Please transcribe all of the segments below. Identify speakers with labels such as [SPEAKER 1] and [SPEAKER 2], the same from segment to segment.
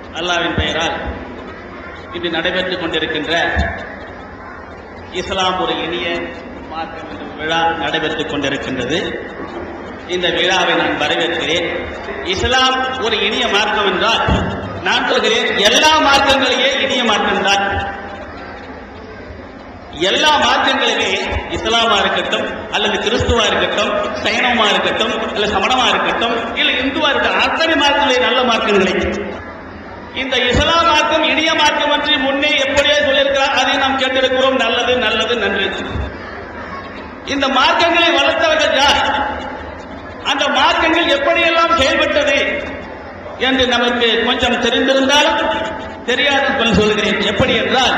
[SPEAKER 1] அல்லாவின் பெயரால் இன்று நடைபெற்றுக் கொண்டிருக்கின்ற இஸ்லாம் ஒரு இனிய மார்க்கம் என்ற விழா நடைபெற்றுக் கொண்டிருக்கின்றது இந்த விழாவை நான் வரவேற்கிறேன் இஸ்லாம் ஒரு இனிய மார்க்கம் என்றால் நான் சொல்கிறேன் எல்லா மார்க்கங்களையே இனிய மார்க்கம்தான் எல்லா மார்க்கங்களுமே இஸ்லாமா இருக்கட்டும் அல்லது கிறிஸ்துவா இருக்கட்டும் சைனமா இருக்கட்டும் அல்ல சமணமா இருக்கட்டும் இல்ல இந்துவா இருக்கட்டும் அத்தனை மார்க்கங்களே நல்ல மார்க்கங்களே இந்த இஸ்லாம் மார்க்கம் இனிய மார்க்கம் என்று முன்னே எப்படியே சொல்லியிருக்கிறார் அதை நாம் கேட்டிருக்கிறோம் நல்லது நல்லது நன்றி இந்த மார்க்கங்களை வளர்த்தவர்கள் யார் அந்த மார்க்கங்கள் எப்படியெல்லாம் செயல்பட்டது என்று நமக்கு கொஞ்சம் தெரிந்திருந்தாலும் தெரியாது கொஞ்சம் சொல்கிறேன் எப்படி என்றால்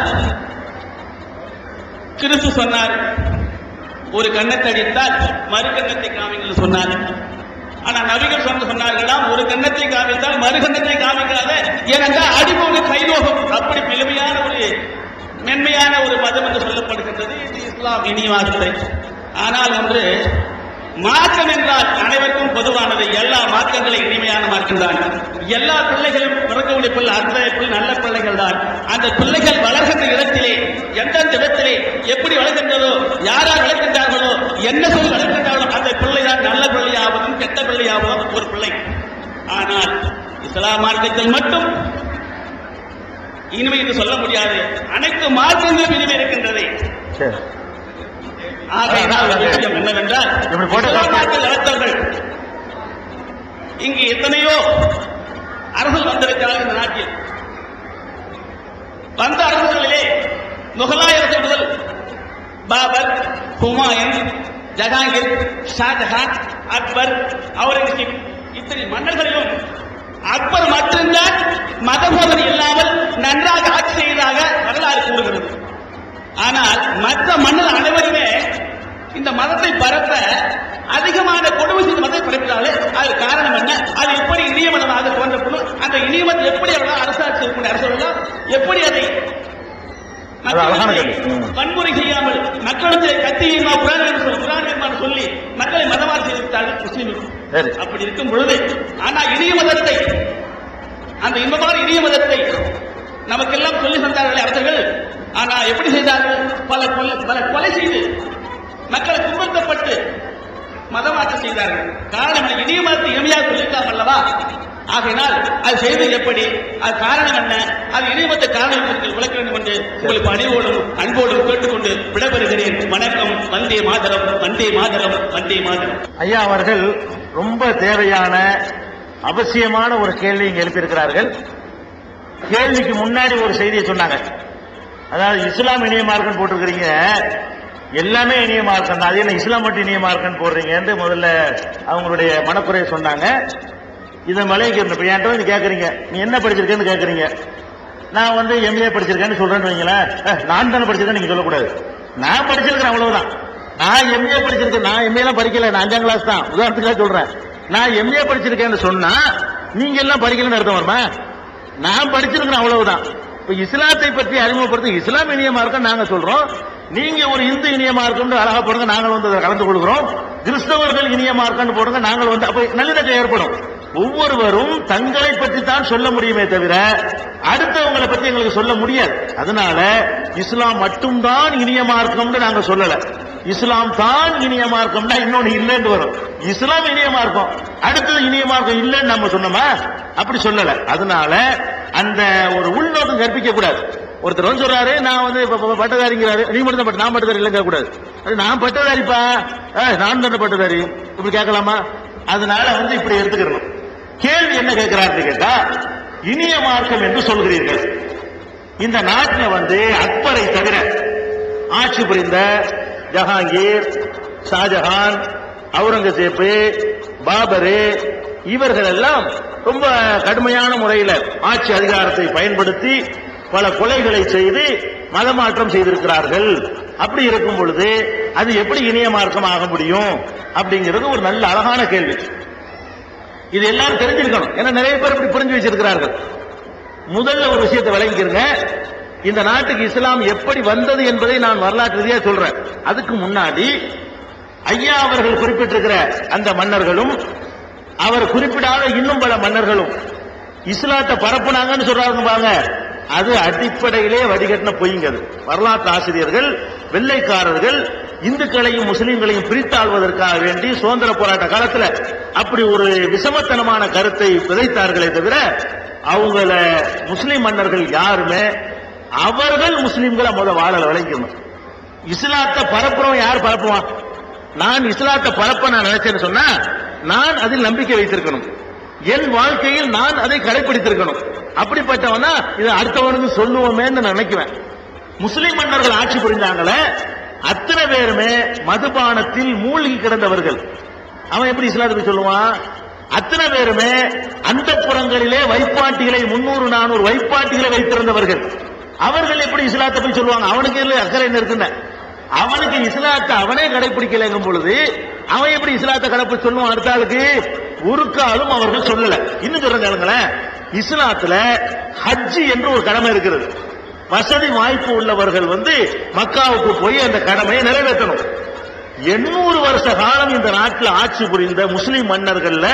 [SPEAKER 1] கிறிஸ்து சொன்னார் ஒரு கண்ணத்தை அடித்தால் மறு கண்ணத்தை காமிங்கள் சொன்னார் ஆனா நபிகள் சொன்ன சொன்னார்களாம் ஒரு கண்ணத்தை காமித்தால் மறு கண்ணத்தை காமிக்காத ஏனென்றால் அடிபோன கைலோகம் அப்படி எளிமையான ஒரு மென்மையான ஒரு மதம் என்று சொல்லப்படுகின்றது இது இஸ்லாம் இனி வார்த்தை ஆனால் ஒன்று மார்க்கம் என்றால் அனைவருக்கும் பொதுவானது எல்லா மார்க்கங்களும் இனிமையான மார்க்கம் தான் எல்லா பிள்ளைகளும் பிறக்கக்கூடிய பிள்ளை அத்தனை பிள்ளை நல்ல பிள்ளைகள் தான் அந்த பிள்ளைகள் வளர்கின்ற இடத்திலே எந்தெந்த இடத்திலே எப்படி வளர்கின்றதோ யாரார் வளர்க்கின்றார்களோ என்ன சொல்லி வளர்க்கின்றார்களோ அந்த பிள்ளை தான் நல்ல பிள்ளையாவதும் கெட்ட பிள்ளையாவதும் ஒரு பிள்ளை ஆனால் இஸ்லாம் மார்க்கத்தில் மட்டும் இனிமை என்று சொல்ல முடியாது அனைத்து மார்க்கங்களும் இனிமை இருக்கின்றது
[SPEAKER 2] சரி
[SPEAKER 1] ஆகையினால் ஒரு விஷயம் என்னவென்றால்
[SPEAKER 2] இப்படி போட்டு
[SPEAKER 1] இஸ்லாமார்கள் வளர்த்தவர்கள் இங்கு எத்தனையோ அரசல் வந்திருக்கிறார்கள் இந்த நாட்டில் வந்த அரசுகளிலே முகலாய அரசு முதல் பாபர் ஹுமாயூன் ஜஹாங்கீர் ஷாஜஹான் அக்பர் அவுரங்கசீப் இத்தனை மன்னர்களிலும் அக்பர் மட்டும்தான் மதபோதனை இல்லாமல் நன்றாக ஆட்சி செய்ததாக வரலாறு கூறுகிறது ஆனால் மற்ற மன்னர் அனைவருமே இந்த மதத்தை பரப்ப அதிகமான கொடுமை செய்த மதத்தை பரப்பினாலே அது காரணம் என்ன அது எப்படி இனிய மதமாக தோன்றப்படும் அந்த இனிய மதம் எப்படி அவர்கள் அரசாட்சி இருக்கக்கூடிய அரசர்கள் எப்படி அதை
[SPEAKER 2] அது அழகான
[SPEAKER 1] மக்களுக்கு
[SPEAKER 2] கேள்வி. ம்.
[SPEAKER 1] வன்முறை செய்யாமல் மக்களுக்கு கத்தியமா புராணம் சொல்லி புராணம் சொல்லி மக்களை மதவாதி செய்திருக்கிறார்கள் முஸ்லிம்கள்
[SPEAKER 2] சரி.
[SPEAKER 1] அப்படி இருக்கும் பொழுது ஆனா இனிய மதத்தை அந்த இன்பமான இனிய மதத்தை நமக்கெல்லாம் சொல்லி தந்தார்களே அரசர்கள் ஆனா எப்படி செய்தார்கள் பல கொலை பல கொலை செய்து மக்களை துன்பத்தப்பட்டு மதமாற்றம் செய்தார்கள் காரணம் என்ன? இனிய மதத்தை இனிமையாக சொல்லிக்கலாம் அல்லவா ஆகையினால் அது செய்தது எப்படி அது காரணம் என்ன அது இனிமத்த காரணம் என்று விளக்க வேண்டும் என்று உங்களுக்கு அணிவோடும் அன்போடும் கேட்டுக்கொண்டு விடைபெறுகிறேன் வணக்கம் வந்தே மாதரம் வந்தே மாதரம் வந்தே மாதரம்
[SPEAKER 2] ஐயா அவர்கள் ரொம்ப தேவையான அவசியமான ஒரு கேள்வி இங்க எழுப்பியிருக்கிறார்கள் கேள்விக்கு முன்னாடி ஒரு செய்தியை சொன்னாங்க அதாவது இஸ்லாம் இனிய மார்க்கம் போட்டிருக்கிறீங்க எல்லாமே இனிய மார்க்கம் தான் அது என்ன இஸ்லாம் மட்டும் இனிய மார்க்கம் போடுறீங்கன்னு முதல்ல அவங்களுடைய மனக்குறையை சொன்னாங்க இதை மலைக்கு இப்ப என்கிட்ட வந்து கேட்குறீங்க நீ என்ன படிச்சிருக்கேன்னு கேட்குறீங்க நான் வந்து எம்ஏ படிச்சிருக்கேன்னு சொல்றேன்னு வைங்களேன் அஹ், நான் தானே படிச்சிருக்கேன் நீங்க சொல்லக்கூடாது நான் படிச்சிருக்கிறேன் அவ்வளவுதான் நான் எம்ஏ படிச்சிருக்கேன் நான் எம்ஏ எல்லாம் படிக்கல நான் அஞ்சாம் கிளாஸ் தான் உதாரணத்துக்காக சொல்றேன் நான் எம்ஏ படிச்சிருக்கேன்னு சொன்னா நீங்க எல்லாம் படிக்கலன்னு அர்த்தம் வருமா நான் படிச்சிருக்கிறேன் அவ்வளவுதான் இப்ப இஸ்லாத்தை பற்றி அறிமுகப்படுத்த இஸ்லாம் இனிய மார்க்கம் நாங்க சொல்றோம் நீங்க ஒரு இந்து இனிய மார்க்கம் அழகா போடுங்க நாங்கள் வந்து அதில் கலந்து கொள்கிறோம் கிறிஸ்தவர்கள் இனிய மார்க்கம் போடுங்க நாங்கள் வந்து அப்ப நல்லிணக்கம் ஏற்படும் ஒவ்வொருவரும் தங்களை பற்றி தான் சொல்ல முடியுமே தவிர அடுத்தவங்களை பத்தி எங்களுக்கு சொல்ல முடியாது அதனால இஸ்லாம் மட்டும்தான் இனிய மார்க்கம்னு நாங்க சொல்லல இஸ்லாம் தான் இனிய மார்க்கம்னா இன்னொன்னு இல்லைன்னு வரும் இஸ்லாம் இனிய மார்க்கம் அடுத்தது இனிய மார்க்கம் இல்லைன்னு நம்ம சொன்னோமா அப்படி சொல்லல அதனால அந்த ஒரு உள்நோக்கம் கற்பிக்க கூடாது ஒருத்தர் வந்து சொல்றாரு நான் வந்து இப்ப இப்ப பட்டதாரிங்கிறாரு நீ மட்டும் தான் பட்ட நான் பட்டதாரி இல்லைங்க கூடாது அது நான் பட்டதாரிப்பா ஏய், நான் தானே பட்டதாரி இப்படி கேட்கலாமா அதனால வந்து இப்படி எடுத்துக்கிறோம் கேள்வி என்ன கேட்கிறாருன்னு கேட்டா இனிய மார்க்கம் என்று சொல்கிறீர்கள் இந்த நாட்டில் வந்து அக்பரை தவிர ஆட்சி புரிந்த ஜஹாங்கீர் ஷாஜஹான் அவுரங்கசீப் பாபரு இவர்கள் எல்லாம் ரொம்ப கடுமையான முறையில் ஆட்சி அதிகாரத்தை பயன்படுத்தி பல கொலைகளை செய்து மதமாற்றம் செய்திருக்கிறார்கள் அப்படி இருக்கும் பொழுது அது எப்படி இனிய மார்க்கம் ஆக முடியும் அப்படிங்கிறது ஒரு நல்ல அழகான கேள்வி இது எல்லாரும் தெரிஞ்சிருக்கணும் ஏன்னா நிறைய பேர் இப்படி புரிஞ்சு வச்சிருக்கிறார்கள் முதல்ல ஒரு விஷயத்தை விளங்கிக்கிறங்க இந்த நாட்டுக்கு இஸ்லாம் எப்படி வந்தது என்பதை நான் வரலாற்று ரீதியா சொல்றேன் அதுக்கு முன்னாடி ஐயா அவர்கள் குறிப்பிட்டிருக்கிற அந்த மன்னர்களும் அவர் குறிப்பிடாத இன்னும் பல மன்னர்களும் இஸ்லாத்தை பரப்புனாங்கன்னு சொல்றாங்க பாருங்க அது அடிப்படையிலே வடிகட்டின பொய்ங்க அது வரலாற்று ஆசிரியர்கள் வெள்ளைக்காரர்கள் இந்துக்களையும் முஸ்லிம்களையும் பிரித்தாள்வதற்காக வேண்டி சுதந்திர போராட்ட காலத்துல அப்படி ஒரு விஷமத்தனமான கருத்தை விதைத்தார்களே தவிர அவங்கள முஸ்லிம் மன்னர்கள் யாருமே அவர்கள் முஸ்லிம்களை முத வாழல விளைக்கணும் இஸ்லாத்தை பரப்புறவன் யார் பரப்புவான் நான் இஸ்லாத்தை பரப்ப நான் நினைச்சேன்னு சொன்னா நான் அதில் நம்பிக்கை வைத்திருக்கணும் என் வாழ்க்கையில் நான் அதை கடைபிடித்திருக்கணும் அப்படிப்பட்டவனா இதை அடுத்தவனுக்கு சொல்லுவோமேன்னு நான் நினைக்குவேன் முஸ்லிம் மன்னர்கள் ஆட்சி புரிந்தாங்களே அத்தனை பேருமே மதுபானத்தில் மூழ்கி கிடந்தவர்கள் அவன் எப்படி இஸ்லாத்தை போய் சொல்லுவான் அத்தனை பேருமே அந்த புறங்களிலே வைப்பாட்டிகளை முன்னூறு நானூறு வைப்பாட்டிகளை வைத்திருந்தவர்கள் அவர்கள் எப்படி இஸ்லாத்தை போய் சொல்லுவாங்க அவனுக்கு இல்லை அக்கறை என்ன இருக்குன்னு அவனுக்கு இஸ்லாத்தை அவனே கடைபிடிக்கலைங்கும் பொழுது அவன் எப்படி இஸ்லாத்தை கடைப்பிடி சொல்லுவான் அடுத்த ஆளுக்கு ஒரு காலும் அவர்கள் சொல்லல இன்னும் சொல்றேன் கேளுங்களேன் இஸ்லாத்துல ஹஜ் என்று ஒரு கடமை இருக்கிறது வசதி வாய்ப்பு உள்ளவர்கள் வந்து மக்காவுக்கு போய் அந்த கடமையை நிறைவேற்றணும் எண்ணூறு வருஷ காலம் இந்த நாட்டில் ஆட்சி புரிந்த முஸ்லிம் மன்னர்கள்ல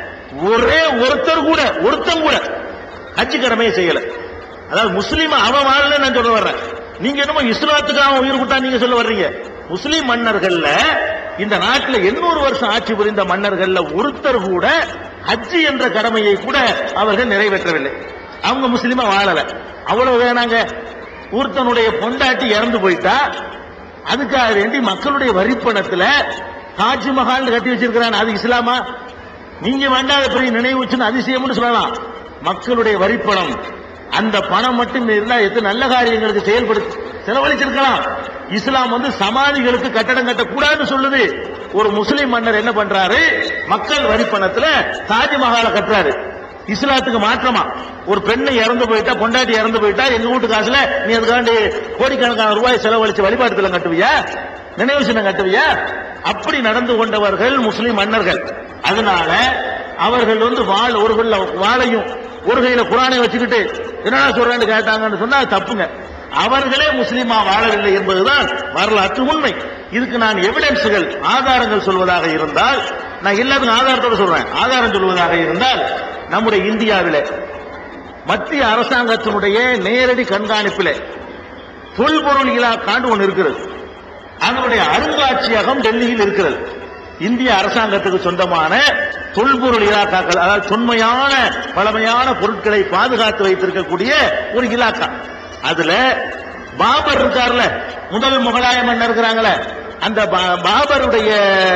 [SPEAKER 2] ஒரே ஒருத்தர் கூட ஒருத்தன் கூட ஹஜ் கடமையை செய்யல அதாவது முஸ்லீம் அவன் வாழல நான் சொல்ல வர்றேன் நீங்க என்னமோ இஸ்லாத்துக்கு அவன் உயிர் விட்டா நீங்க சொல்ல வர்றீங்க முஸ்லிம் மன்னர்கள்ல இந்த நாட்டில் எண்ணூறு வருஷம் ஆட்சி புரிந்த மன்னர்கள்ல ஒருத்தர் கூட ஹஜ் என்ற கடமையை கூட அவர்கள் நிறைவேற்றவில்லை அவங்க முஸ்லீமா வாழல அவ்வளவு வேணாங்க ஒருத்தனுடைய பொண்டாட்டி இறந்து போயிட்டா அதுக்காக வேண்டி மக்களுடைய வரிப்பணத்துல தாஜ்மஹால் கட்டி வச்சிருக்கிறான் அது இஸ்லாமா நீங்க வேண்டாத பெரிய நினைவு வச்சுன்னு அதிசயம்னு சொல்லலாம் மக்களுடைய வரிப்பணம் அந்த பணம் மட்டும் இருந்தா எத்தனை நல்ல காரியங்களுக்கு செயல்படுத்தி செலவழிச்சிருக்கலாம் இஸ்லாம் வந்து சமாதிகளுக்கு கட்டடம் கட்டக்கூடாதுன்னு சொல்லுது ஒரு முஸ்லிம் மன்னர் என்ன பண்றாரு மக்கள் வரிப்பணத்துல தாஜ்மஹாலை கட்டுறாரு இஸ்லாத்துக்கு மாற்றமா ஒரு பெண்ணை இறந்து போயிட்டா பொண்டாட்டி இறந்து போயிட்டா எங்க வீட்டு காசுல நீ அதுக்காண்டி கோடிக்கணக்கான ரூபாய் செலவழிச்சு வழிபாட்டுல கட்டுவியா நினைவு சின்னம் கட்டுவியா அப்படி நடந்து கொண்டவர்கள் முஸ்லிம் மன்னர்கள் அதனால அவர்கள் வந்து வாழ் ஒரு கையில வாளையும் ஒரு கையில குரானை வச்சுக்கிட்டு என்னடா சொல்றேன்னு கேட்டாங்கன்னு சொன்னா அது தப்புங்க அவர்களே முஸ்லீமா வாழவில்லை என்பதுதான் வரலாற்று உண்மை இதுக்கு நான் எவிடன்ஸ்கள் ஆதாரங்கள் சொல்வதாக இருந்தால் நான் எல்லாத்துக்கும் ஆதாரத்தோட சொல்றேன் ஆதாரம் சொல்வதாக இருந்தால் நம்முடைய இந்தியாவிலே மத்திய அரசாங்கத்தினுடைய நேரடி கண்காணிப்பிலே தொல்பொருள் இலாக்காண்டு ஒன்று இருக்கிறது அதனுடைய அருங்காட்சியகம் டெல்லியில் இருக்கிறது இந்திய அரசாங்கத்துக்கு சொந்தமான தொல்பொருள் இலாக்காக்கள் அதாவது தொன்மையான பழமையான பொருட்களை பாதுகாத்து வைத்திருக்கக்கூடிய ஒரு இலாக்கா அதுல பாபர் இருக்கார்ல முதல் முகலாய மன்னர் இருக்கிறாங்களே அந்த பா- பாபருடைய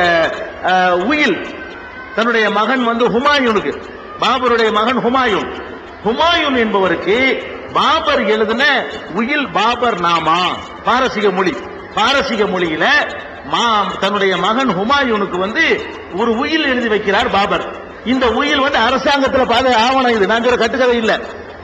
[SPEAKER 2] அஹ், உயில் தன்னுடைய மகன் வந்து ஹுமாயூனுக்கு பாபருடைய மகன் ஹுமாயூன் ஹுமாயூன் என்பவருக்கு பாபர் எழுதின உயில் பாபர் நாமா பாரசீக மொழி பாரசீக மொழியில மா தன்னுடைய மகன் ஹுமாயூனுக்கு வந்து ஒரு உயில் எழுதி வைக்கிறார் பாபர் இந்த உயில் வந்து அரசாங்கத்துல பாத ஆவணம் இது நான் சொல்ற கட்டுக்கதை இல்ல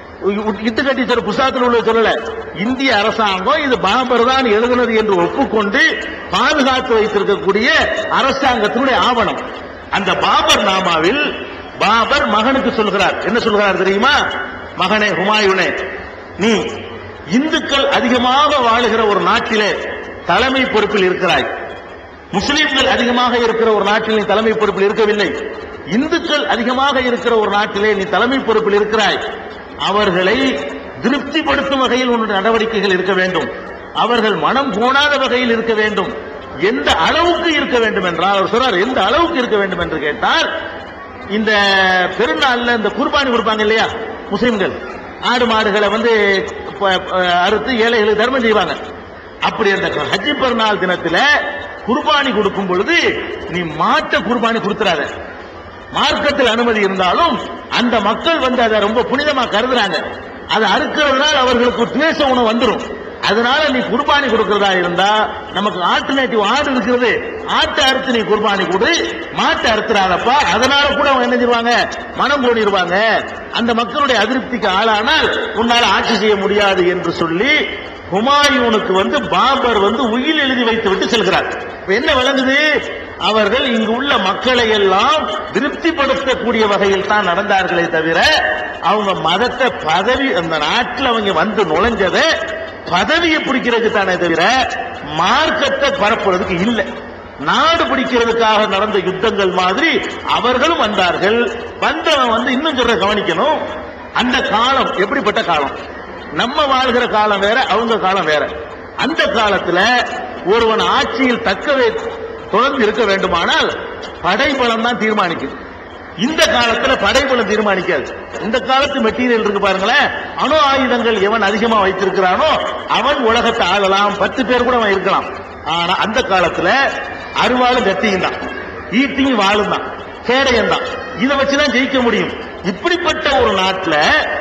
[SPEAKER 2] இட்டு கட்டி சொல்ற புஸ்தகத்தில் உள்ள சொல்லல இந்திய அரசாங்கம் இது பாபர் தான் எழுதுனது என்று ஒப்புக்கொண்டு பாதுகாத்து வைத்திருக்கக்கூடிய அரசாங்கத்தினுடைய ஆவணம் அந்த பாபர் நாமாவில் பாபர் மகனுக்கு சொல்கிறார் என்ன சொல்கிறார் தெரியுமா மகனே ஹுமாயூனே நீ இந்துக்கள் அதிகமாக வாழுகிற ஒரு நாட்டிலே தலைமை பொறுப்பில் இருக்கிறாய் முஸ்லிம்கள் அதிகமாக இருக்கிற ஒரு நாட்டில் நீ தலைமை பொறுப்பில் இருக்கவில்லை இந்துக்கள் அதிகமாக இருக்கிற ஒரு நாட்டிலே நீ தலைமை பொறுப்பில் இருக்கிறாய் அவர்களை திருப்திப்படுத்தும் வகையில் உன்னுடைய நடவடிக்கைகள் இருக்க வேண்டும் அவர்கள் மனம் போனாத வகையில் இருக்க வேண்டும் எந்த அளவுக்கு இருக்க வேண்டும் என்றால் அவர் சொல்றார் எந்த அளவுக்கு இருக்க வேண்டும் என்று கேட்டால் இந்த பெருநாள்ல இந்த குர்பானி கொடுப்பாங்க இல்லையா முஸ்லிம்கள் ஆடு மாடுகளை வந்து ப- ப- அறுத்து ஏழைகளுக்கு தர்மம் செய்வாங்க அப்படி அந்த ஹஜ்ஜி பெருநாள் தினத்துல குர்பானி கொடுக்கும் பொழுது நீ மாட்ட குர்பானி கொடுத்துறாத மார்க்கத்தில் அனுமதி இருந்தாலும் அந்த மக்கள் வந்து அதை ரொம்ப புனிதமா கருதுறாங்க அதை அறுக்கிறதுனால அவர்களுக்கு ஒரு துவேஷ உணவு வந்துடும் அதனால நீ குர்பானி கொடுக்கிறதா இருந்தா நமக்கு ஆல்டர்னேட்டிவ் ஆடு இருக்கிறது ஆட்டை அறுத்து நீ குர்பானி கொடு மாட்டை அறுத்துறாதப்பா அதனால கூட அவங்க என்ன செய்வாங்க மனம் கோடிடுவாங்க அந்த மக்களுடைய அதிருப்திக்கு ஆளானால் உன்னால ஆட்சி செய்ய முடியாது என்று சொல்லி ஹுமாயூனுக்கு வந்து பாபர் வந்து உயில் எழுதி வைத்து விட்டு செல்கிறார் இப்ப என்ன விளங்குது அவர்கள் இங்கு உள்ள மக்களை எல்லாம் திருப்திப்படுத்தக்கூடிய வகையில் தான் நடந்தார்களே தவிர அவங்க மதத்தை பதவி அந்த நாட்டில் அவங்க வந்து நுழைஞ்சதை பதவியை பிடிக்கிறதுக்கு தானே தவிர மார்க்கத்தை பரப்புறதுக்கு இல்லை நாடு பிடிக்கிறதுக்காக நடந்த யுத்தங்கள் மாதிரி அவர்களும் வந்தார்கள் வந்தவன் வந்து இன்னும் சொல்ற கவனிக்கணும் அந்த காலம் எப்படிப்பட்ட காலம் நம்ம வாழ்கிற காலம் வேற அவங்க காலம் வேற அந்த காலத்துல ஒருவன் ஆட்சியில் தக்கவே தொடர்ந்து இருக்க வேண்டுமானால் படைபலம் தான் தீர்மானிக்கும் இந்த காலத்துல படைபலம் தீர்மானிக்காது இந்த காலத்து மெட்டீரியல் இருக்கு பாருங்களேன் அணு ஆயுதங்கள் எவன் அதிகமா வைத்திருக்கிறானோ அவன் உலகத்தை ஆளலாம் பத்து பேர் கூட அவன் இருக்கலாம் ஆனா அந்த காலத்துல அருவாளும் கத்தியும் தான் ஈட்டியும் வாளும் தான் கேடயம் தான் இதை வச்சுதான் ஜெயிக்க முடியும் இப்படிப்பட்ட ஒரு நாட்டுல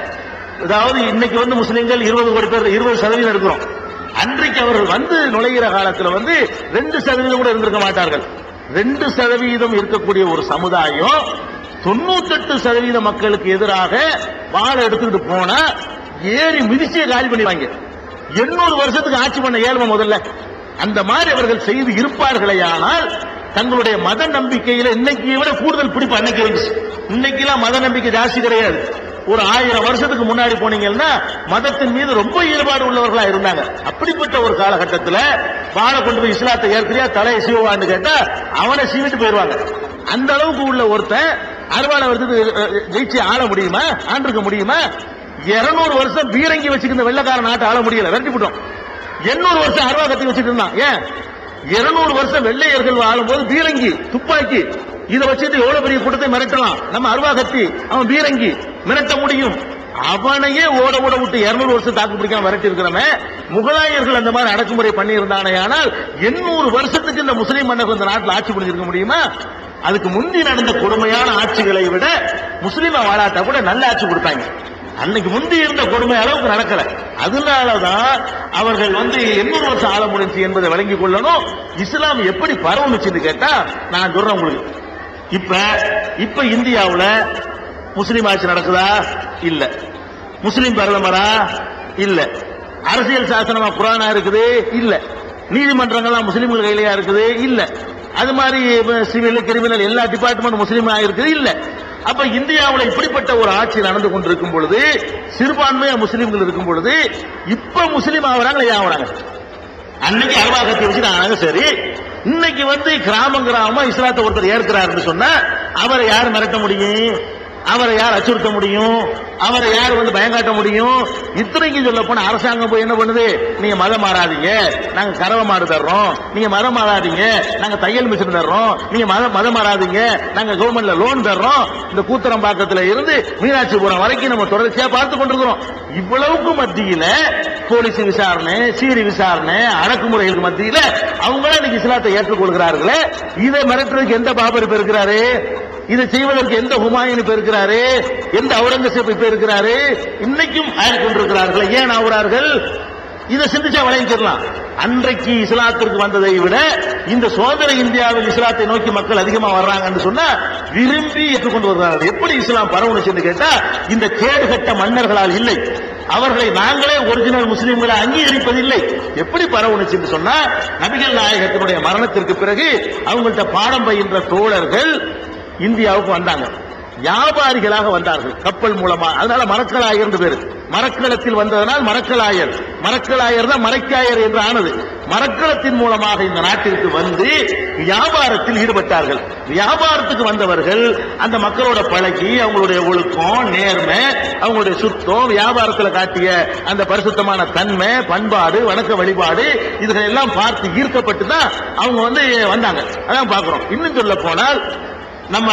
[SPEAKER 2] அதாவது இன்னைக்கு வந்து முஸ்லிம்கள் இருபது கோடி பேர் இருபது சதவீதம் இருக்கிறோம் அன்றைக்கு அவர்கள் வந்து நுழைகிற காலத்துல வந்து ரெண்டு சதவீதம் கூட இருந்திருக்க மாட்டார்கள் ரெண்டு சதவீதம் இருக்கக்கூடிய ஒரு சமுதாயம் தொண்ணூத்தெட்டு சதவீத மக்களுக்கு எதிராக வாழை எடுத்துக்கிட்டு போனா ஏறி மிதிச்சே காலி பண்ணிடுவாங்க எண்ணூறு வருஷத்துக்கு ஆட்சி பண்ண ஏழ்மை முதல்ல அந்த மாதிரி அவர்கள் செய்து இருப்பார்களே ஆனால் தங்களுடைய மத நம்பிக்கையில இன்னைக்கு விட கூடுதல் பிடிப்பு அன்னைக்கு இருந்துச்சு இன்னைக்கெல்லாம் மத நம்பிக்கை ஜாஸ்தி கிடையாது ஒரு ஆயிரம் வருஷத்துக்கு முன்னாடி போனீங்கன்னா மதத்தின் மீது ரொம்ப ஈடுபாடு உள்ளவர்களா இருந்தாங்க அப்படிப்பட்ட ஒரு காலகட்டத்தில் வாழை கொண்டு போய் இஸ்லாத்தை ஏற்கனவே தலையை சீவான்னு கேட்டா அவனை சீவிட்டு போயிருவாங்க அந்த அளவுக்கு உள்ள ஒருத்தன் அறுவாலை வருஷத்துக்கு அஹ், ஜெயிச்சு ஆள முடியுமா ஆண்டிருக்க முடியுமா இருநூறு வருஷம் பீரங்கி வச்சுக்கிற வெள்ளக்கார நாட்டை ஆள முடியல விரட்டி விட்டோம் எண்ணூறு வருஷம் அருவா கத்தி வச்சுட்டு இருந்தான் ஏன் இருநூறு வருஷம் வெள்ளையர்கள் ஆளும்போது பீரங்கி துப்பாக்கி இதை வச்சுட்டு எவ்வளவு பெரிய கூட்டத்தை மிரட்டலாம் நம்ம அருவா கத்தி அவன் பீரங்கி மிரட்ட முடியும் அவனையே ஓட ஓட விட்டு இருநூறு வருஷம் தாக்கு பிடிக்காம விரட்டி இருக்கிறவன் முகலாயர்கள் அந்த மாதிரி அடக்குமுறை பண்ணி இருந்தானே ஆனால் எண்ணூறு வருஷத்துக்கு இந்த முஸ்லீம் மன்னர் இந்த நாட்டில் ஆட்சி புரிஞ்சிருக்க முடியுமா அதுக்கு முந்தி நடந்த கொடுமையான ஆட்சிகளை விட முஸ்லீமா வாழாட்டா கூட நல்ல ஆட்சி கொடுத்தாங்க அன்னைக்கு முந்தி இருந்த கொடுமை அளவுக்கு நடக்கல அதனாலதான் அவர்கள் வந்து எண்ணூறு வருஷம் ஆள முடிஞ்சு என்பதை விளங்கிக் கொள்ளணும் இஸ்லாம் எப்படி பரவுனுச்சுன்னு கேட்டா நான் சொல்றேன் உங்களுக்கு இப்ப இப்ப இந்தியாவுல முஸ்லீம் ஆட்சி நடக்குதா இல்ல முஸ்லீம் பிரதமரா இல்ல அரசியல் சாசனமா குரானா இருக்குது இல்ல நீதிமன்றங்கள்லாம் முஸ்லீம்கள் கையிலயா இருக்குது இல்ல அது மாதிரி சிவில் கிரிமினல் எல்லா டிபார்ட்மெண்ட் முஸ்லீம் இருக்குது இல்ல அப்ப இந்தியாவுல இப்படிப்பட்ட ஒரு ஆட்சி நடந்து கொண்டிருக்கும் பொழுது சிறுபான்மையா முஸ்லீம்கள் இருக்கும் பொழுது இப்ப முஸ்லீம் ஆகுறாங்க ஏன் ஆகுறாங்க அன்னைக்கு அருவா கத்தி வச்சு ஆனாங்க சரி இன்னைக்கு வந்து கிராமம் கிராமம் இஸ்லாத்தை ஒருத்தர் ஏற்கிறாருன்னு சொன்னா அவரை யார் மிரட்ட முடியும் அவரை யார் அச்சுறுத்த முடியும் அவரை யார் வந்து பயங்காட்ட முடியும் இத்தனைக்கும் சொல்ல போன அரசாங்கம் போய் என்ன பண்ணுது நீங்க மதம் மாறாதீங்க நாங்க கறவை மாடு தர்றோம் நீங்க மதம் மாறாதீங்க நாங்க தையல் மிஷின் தர்றோம் நீங்க மதம் மதம் மாறாதீங்க நாங்க கவர்மெண்ட்ல லோன் தர்றோம் இந்த கூத்தரம்பாக்கத்துல இருந்து மீனாட்சிபுரம் வரைக்கும் நம்ம தொடர்ச்சியா பார்த்து கொண்டிருக்கிறோம் இவ்வளவுக்கு மத்தியில போலீஸ் விசாரணை சீரி விசாரணை அடக்குமுறைகளுக்கு மத்தியில அவங்கள இன்னைக்கு இஸ்லாத்தை ஏற்றுக்கொள்கிறார்களே இதை மிரட்டுறதுக்கு எந்த பாபர் இப்ப இருக்கிறாரு இதை செய்வதற்கு எந்த ஹுமாயூன் இப்ப இருக்கிறாரு எந்த அவுரங்கசீப் இப்ப இருக்கிறாரு இன்னைக்கும் ஆயிரம் கொண்டிருக்கிறார்கள் ஏன் ஆகுறார்கள் இதை சிந்திச்சா விளங்கிக்கலாம் அன்றைக்கு இஸ்லாத்திற்கு வந்ததை விட இந்த சுதந்திர இந்தியாவில் இஸ்லாத்தை நோக்கி மக்கள் அதிகமா வர்றாங்கன்னு சொன்னா விரும்பி ஏற்றுக்கொண்டு வருகிறார்கள் எப்படி இஸ்லாம் பரவுனுச்சுன்னு கேட்டா இந்த கேடுகட்ட மன்னர்களால் இல்லை அவர்களை நாங்களே ஒரிஜினல் முஸ்லிம்களை அங்கீகரிப்பதில்லை எப்படி பரவுனுச்சுன்னு சொன்னா நபிகள் நாயகத்தினுடைய மரணத்திற்கு பிறகு அவங்கள்ட்ட பாடம் பயின்ற தோழர்கள் இந்தியாவுக்கு வந்தாங்க வியாபாரிகளாக வந்தார்கள் கப்பல் மூலமா அதனால மரக்கலாயர் என்று பேரு மரக்களத்தில் வந்ததனால் மரக்கலாயர் மரக்கலாயர் தான் மரைக்காயர் என்று ஆனது மரக்களத்தின் மூலமாக இந்த நாட்டிற்கு வந்து வியாபாரத்தில் ஈடுபட்டார்கள் வியாபாரத்துக்கு வந்தவர்கள் அந்த மக்களோட பழகி அவங்களுடைய ஒழுக்கம் நேர்மை அவங்களுடைய சுத்தம் வியாபாரத்தில் காட்டிய அந்த பரிசுத்தமான தன்மை பண்பாடு வணக்க வழிபாடு இதுகள் எல்லாம் பார்த்து ஈர்க்கப்பட்டு தான் அவங்க வந்து வந்தாங்க அதான் பார்க்கிறோம் இன்னும் சொல்ல போனால் நம்ம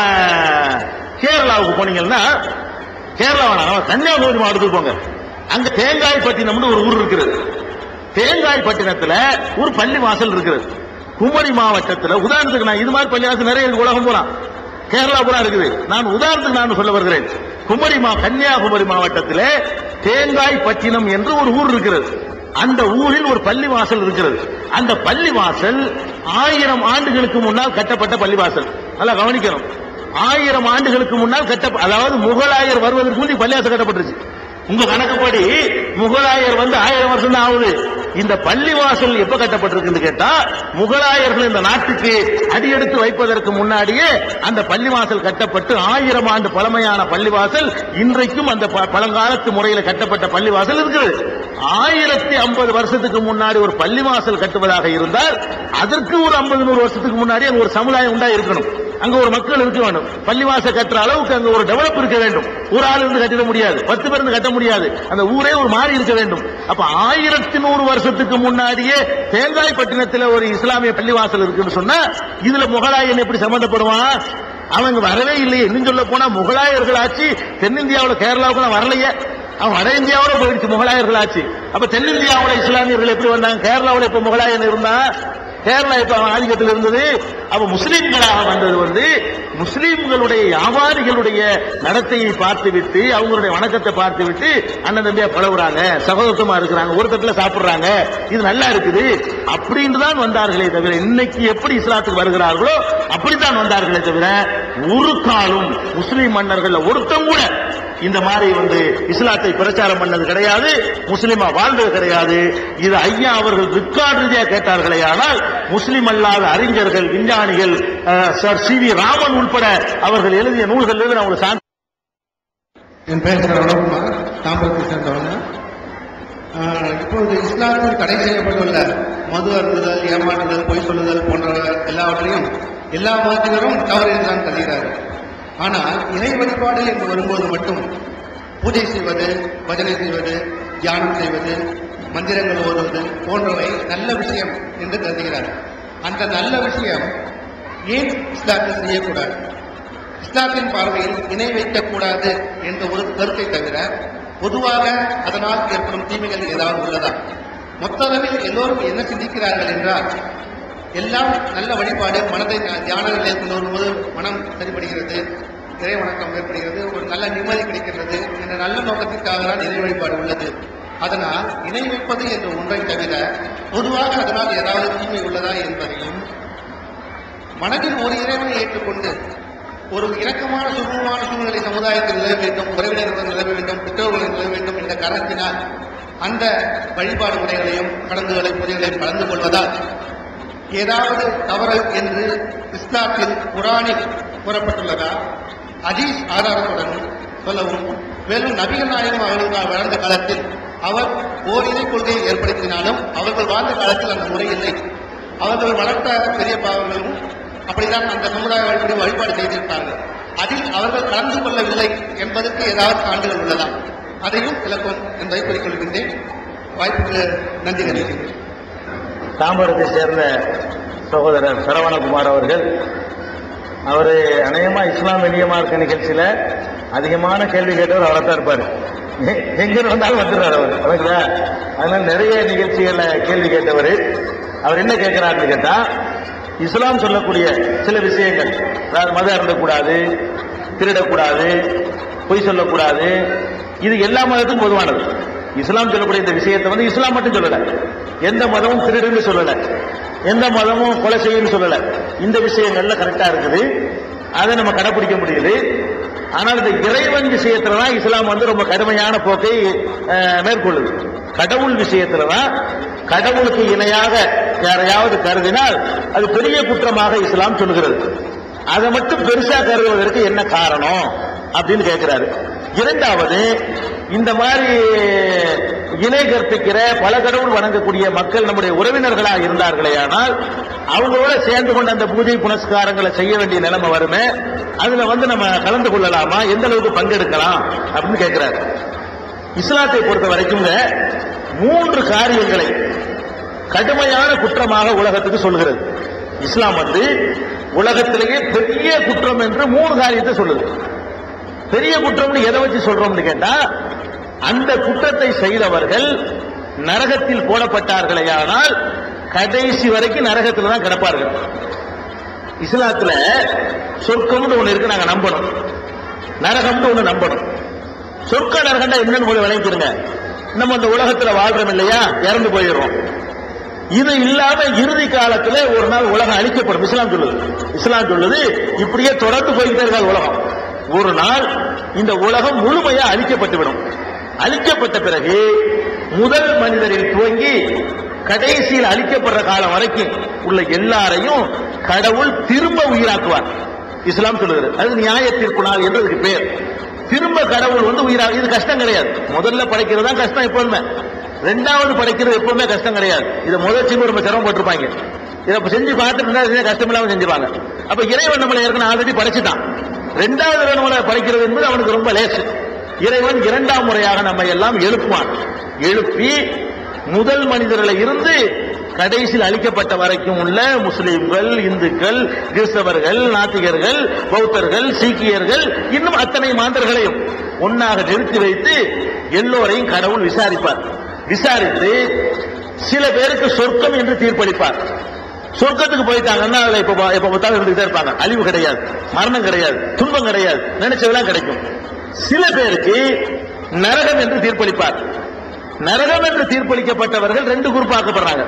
[SPEAKER 2] கேரளாவுக்கு போனீங்கன்னா கேரளா வேணாம் நம்ம கன்னியாகுமரி மாவட்டத்துக்கு போங்க அங்க தேங்காய்பட்டினம்னு ஒரு ஊர் இருக்கிறது தேங்காய்பட்டினத்துல ஒரு பள்ளி வாசல் இருக்கிறது குமரி மாவட்டத்துல உதாரணத்துக்கு நான் இது மாதிரி பள்ளி வாசல் நிறைய இருக்கு உலகம் போலாம் கேரளா பூரா இருக்குது நான் உதாரணத்துக்கு நான் சொல்ல வருகிறேன் குமரி மா கன்னியாகுமரி மாவட்டத்தில் தேங்காய்பட்டினம் என்று ஒரு ஊர் இருக்கிறது அந்த ஊரில் ஒரு பள்ளி வாசல் இருக்கிறது அந்த பள்ளி வாசல் ஆயிரம் ஆண்டுகளுக்கு முன்னால் கட்டப்பட்ட பள்ளி வாசல் நல்லா கவனிக்கணும் ஆயிரம் ஆண்டுகளுக்கு முன்னால் கட்ட அதாவது முகலாயர் வருவதற்கு முந்தி பள்ளிவாசல் கட்டப்பட்டுருச்சு உங்க கணக்குப்படி முகலாயர் வந்து ஆயிரம் வருஷம் தான் ஆகுது இந்த பள்ளிவாசல் எப்ப கட்டப்பட்டிருக்குன்னு கேட்டா முகலாயர்கள் இந்த நாட்டுக்கு அடியெடுத்து வைப்பதற்கு முன்னாடியே அந்த பள்ளிவாசல் கட்டப்பட்டு ஆயிரம் ஆண்டு பழமையான பள்ளிவாசல் இன்றைக்கும் அந்த ப- பழங்காலத்து முறையில கட்டப்பட்ட பள்ளிவாசல் இருக்குது ஆயிரத்தி ஐம்பது வருஷத்துக்கு முன்னாடி ஒரு பள்ளிவாசல் கட்டுவதாக இருந்தால் அதற்கு ஒரு ஐம்பது நூறு வருஷத்துக்கு முன்னாடி அங்க ஒரு சமுதாயம் உண்டா இருக்கணும் அங்க ஒரு மக்கள் இருக்க வேண்டும் பள்ளிவாச கட்டுற அளவுக்கு அங்க ஒரு டெவலப் இருக்க வேண்டும் ஒரு ஆள் இருந்து கட்டிட முடியாது பத்து பேர் இருந்து கட்ட முடியாது அந்த ஊரே ஒரு மாறி இருக்க வேண்டும் அப்ப ஆயிரத்தி நூறு வருஷத்துக்கு முன்னாடியே தேங்காய் பட்டினத்துல ஒரு இஸ்லாமிய பள்ளிவாசல் இருக்குன்னு சொன்னா இதுல முகலாயன் எப்படி சம்பந்தப்படுவான் அவங்க வரவே இல்லையே இன்னும் சொல்ல போனா முகலாயர்கள் ஆட்சி தென்னிந்தியாவுல கேரளாவுக்கு வரலையே அவன் வட இந்தியாவோட போயிடுச்சு முகலாயர்கள் ஆட்சி அப்ப தென்னிந்தியாவோட இஸ்லாமியர்கள் எப்படி வந்தாங்க கேரளாவுல இப்ப முகலாயன் இருந்தா கேரளா இப்ப அவன் ஆதிக்கத்தில் இருந்தது அப்ப முஸ்லிம்களாக வந்தது வந்து முஸ்லிம்களுடைய வியாபாரிகளுடைய நடத்தையை பார்த்துவிட்டு அவங்களுடைய வணக்கத்தை பார்த்துவிட்டு அண்ணன் தம்பியா பழகுறாங்க சகோதரத்தமா இருக்கிறாங்க ஒரு தட்டுல சாப்பிடுறாங்க இது நல்லா இருக்குது அப்படின்னு தான் வந்தார்களே தவிர இன்னைக்கு எப்படி இஸ்லாத்துக்கு வருகிறார்களோ அப்படித்தான் வந்தார்களே தவிர ஒரு காலம் முஸ்லிம் மன்னர்கள் ஒருத்தம் கூட இந்த மாதிரி வந்து இஸ்லாத்தை பிரச்சாரம் பண்ணது கிடையாது முஸ்லிமா வாழ்ந்தது கிடையாது இது ஐயா அவர்கள் ரிக்கார்டு ரீதியா கேட்டார்களே ஆனால் முஸ்லிம் அல்லாத அறிஞர்கள் விஞ்ஞானிகள் அஹ், சர் சி வி ராமன் உட்பட அவர்கள் எழுதிய நூல்கள் நான் உங்களுக்கு சான்று
[SPEAKER 3] என் பெயர் சார் வணக்ககுமார் தாம்பரத்தை சேர்ந்தவங்க ஆஹ், இப்பொழுது இஸ்லாத்தில் தடை செய்யப்பட்டுள்ள மது அருந்துதல் ஏமாற்றுதல் பொய் சொல்லுதல் போன்ற எல்லாவற்றையும் எல்லா மதத்தினரும் தவறு என்றுதான் கருதுகிறார்கள் ஆனால் இணை வழிபாடு என்று வரும்போது மட்டும் பூஜை செய்வது பஜனை செய்வது தியானம் செய்வது மந்திரங்கள் ஓதுவது போன்றவை நல்ல விஷயம் என்று கருதுகிறார்கள் அந்த நல்ல விஷயம் ஏன் இஸ்லாத்தில் செய்யக்கூடாது இஸ்லாத்தின் பார்வையில் இணை வைக்கக்கூடாது என்ற ஒரு கருத்தை தவிர பொதுவாக அதனால் ஏற்படும் தீமைகள் ஏதாவது உள்ளதா மொத்தளவில் எல்லோரும் என்ன சிந்திக்கிறார்கள் என்றால் எல்லாம் நல்ல வழிபாடு மனதை தியான நிலையில் கொண்டு வரும்போது மனம் சரிபடுகிறது இறை வணக்கம் ஏற்படுகிறது ஒரு நல்ல நிம்மதி கிடைக்கிறது என்ற நல்ல நோக்கத்திற்காக தான் இறை வழிபாடு உள்ளது அதனால் இணை வைப்பது என்ற ஒன்றை தவிர பொதுவாக அதனால் ஏதாவது தீமை உள்ளதா என்பதையும் மனதில் ஒரு இறைவனை ஏற்றுக்கொண்டு ஒரு இரக்கமான சுமூகமான சூழ்நிலை சமுதாயத்தில் நிலவ வேண்டும் உறவினர்கள் நிலவ வேண்டும் பெற்றோர்கள் நிலவ வேண்டும் என்ற காரணத்தினால் அந்த வழிபாடு முறைகளையும் கடந்துகளை முறைகளையும் கலந்து கொள்வதால் ஏதாவது தவறு என்று இஸ்லாத்தில் குரானில் கூறப்பட்டுள்ளதா அஜீஸ் ஆதாரத்துடன் சொல்லவும் மேலும் நபிகள் நாயகம் அவர்கள் வளர்ந்த காலத்தில் அவர் ஓர் இறை கொள்கையை ஏற்படுத்தினாலும் அவர்கள் வாழ்ந்த காலத்தில் அந்த முறை இல்லை அவர்கள் வளர்த்த பெரிய பாவங்களும் அப்படிதான் அந்த சமுதாய வழிபடி வழிபாடு செய்திருப்பார்கள் அதில் அவர்கள் கலந்து கொள்ளவில்லை என்பதற்கு ஏதாவது சான்றுகள் உள்ளதா அதையும் விளக்கும் என்பதை குறிக்கொள்கின்றேன் வாய்ப்புக்கு நன்றி தெரிவிக்கின்றேன்
[SPEAKER 2] தாம்பரத்தை சேர்ந்த சகோதரர் சரவணகுமார் அவர்கள் அவரு அநேகமா இஸ்லாம் இந்திய மார்க்க நிகழ்ச்சியில அதிகமான கேள்வி கேட்டவர் அவரை தான் இருப்பாரு எ- எங்க வந்தாலும் வந்துடுறாரு அவர் அவங்களா அதனால நிறைய நிகழ்ச்சிகள்ல கேள்வி கேட்டவர் அவர் என்ன கேட்கிறாருன்னு கேட்டா இஸ்லாம் சொல்லக்கூடிய சில விஷயங்கள் அதாவது மதம் அருந்தக்கூடாது திருடக்கூடாது பொய் சொல்லக்கூடாது இது எல்லா மதத்துக்கும் பொதுவானது இஸ்லாம் சொல்லக்கூடிய இந்த விஷயத்தை வந்து இஸ்லாம் மட்டும் சொல்லல எந்த மதமும் திருடுன்னு சொல்லல எந்த மதமும் கொலை செய்யுன்னு சொல்லல இந்த விஷயங்கள்ல கரெக்டா இருக்குது அதை நம்ம கடைபிடிக்க முடியுது ஆனால் இந்த இறைவன் விஷயத்துல தான் இஸ்லாம் வந்து ரொம்ப கடுமையான போக்கை அஹ், மேற்கொள்ளுது கடவுள் விஷயத்துல தான் கடவுளுக்கு இணையாக யாரையாவது கருதினால் அது பெரிய குற்றமாக இஸ்லாம் சொல்லுகிறது அதை மட்டும் பெருசா கருதுவதற்கு என்ன காரணம் அப்படின்னு கேட்கிறாரு இரண்டாவது இந்த மாதிரி இணை கற்பிக்கிற பல கடவுள் வணங்கக்கூடிய மக்கள் நம்முடைய உறவினர்களாக இருந்தார்களே ஆனால் அவங்களோட சேர்ந்து கொண்டு அந்த பூஜை புனஸ்காரங்களை செய்ய வேண்டிய நிலைமை வருமே அதுல வந்து நம்ம கலந்து கொள்ளலாமா எந்த அளவுக்கு பங்கெடுக்கலாம் அப்படின்னு கேட்கிறாரு இஸ்லாத்தை பொறுத்த வரைக்கும் மூன்று காரியங்களை கடுமையான குற்றமாக உலகத்துக்கு சொல்கிறது இஸ்லாம் வந்து உலகத்திலேயே பெரிய குற்றம் என்று மூணு காரியத்தை சொல்லுது பெரிய குற்றம்னு எதை வச்சு சொல்றோம்னு கேட்டா அந்த குற்றத்தை செய்தவர்கள் நரகத்தில் போடப்பட்டார்களேயானால் கடைசி வரைக்கும் நரகத்தில் தான் கிடப்பார்கள் இஸ்லாத்துல சொர்க்கம்னு ஒண்ணு இருக்கு நாங்க நம்பணும் நரகம்னு ஒண்ணு நம்பணும் சொர்க்க நரகண்டா என்னன்னு போய் விளங்கிக்கிறங்க நம்ம இந்த உலகத்துல வாழ்றோம் இல்லையா இறந்து போயிடுறோம் இது இல்லாம இறுதி காலத்துல ஒரு நாள் உலகம் அழிக்கப்படும் இஸ்லாம் சொல்லுது இஸ்லாம் சொல்லுது இப்படியே தொடர்ந்து போய்கிட்டே இருக்காது உலகம் ஒரு நாள் இந்த உலகம் முழுமையா அழிக்கப்பட்டு விடும் அழிக்கப்பட்ட பிறகு முதல் மனிதரில் துவங்கி கடைசியில் அழிக்கப்படுற காலம் வரைக்கும் உள்ள எல்லாரையும் கடவுள் திரும்ப உயிராக்குவார் இஸ்லாம் சொல்லுகிறது அது நியாய தீர்ப்பு நாள் என்று அதுக்கு பேர் திரும்ப கடவுள் வந்து உயிரா இது கஷ்டம் கிடையாது முதல்ல படைக்கிறது தான் கஷ்டம் எப்பவுமே ரெண்டாவது படைக்கிறது எப்பவுமே கஷ்டம் கிடையாது இதை முதல் செய்ய ரொம்ப சிரமப்பட்டிருப்பாங்க இதை இப்ப செஞ்சு பார்த்துட்டு இருந்தா இதே கஷ்டம் இல்லாம செஞ்சுப்பாங்க அப்ப இறைவன் நம்மளை ஏற்கனவே ஆல்ரெடி படைச்சுட்டான் ரெண்டாவது தடவை நம்மளை படைக்கிறது என்பது அவனுக்கு ரொம்ப லேசு இறைவன் இரண்டாம் முறையாக நம்ம எல்லாம் எழுப்புவான் எழுப்பி முதல் மனிதர்களை இருந்து கடைசியில் அளிக்கப்பட்ட வரைக்கும் உள்ள முஸ்லிம்கள் இந்துக்கள் கிறிஸ்தவர்கள் நாத்திகர்கள் பௌத்தர்கள் சீக்கியர்கள் இன்னும் அத்தனை மாந்தர்களையும் ஒன்னாக நிறுத்தி வைத்து எல்லோரையும் கடவுள் விசாரிப்பார் விசாரித்து சில பேருக்கு சொர்க்கம் என்று தீர்ப்பளிப்பார் சொர்க்கத்துக்கு போயிட்டாங்கன்னா அதுல இப்ப பா- எப்ப பார்த்தாலும் இருந்துகிட்டே இருப்பாங்க அழிவு கிடையாது மரணம் கிடையாது துன்பம் கிடையாது நினைச்சதெல்லாம் கிடைக்கும் சில பேருக்கு நரகம் என்று தீர்ப்பளிப்பார் நரகம் என்று தீர்ப்பளிக்கப்பட்டவர்கள் ரெண்டு குரூப் ஆக்கப்படுறாங்க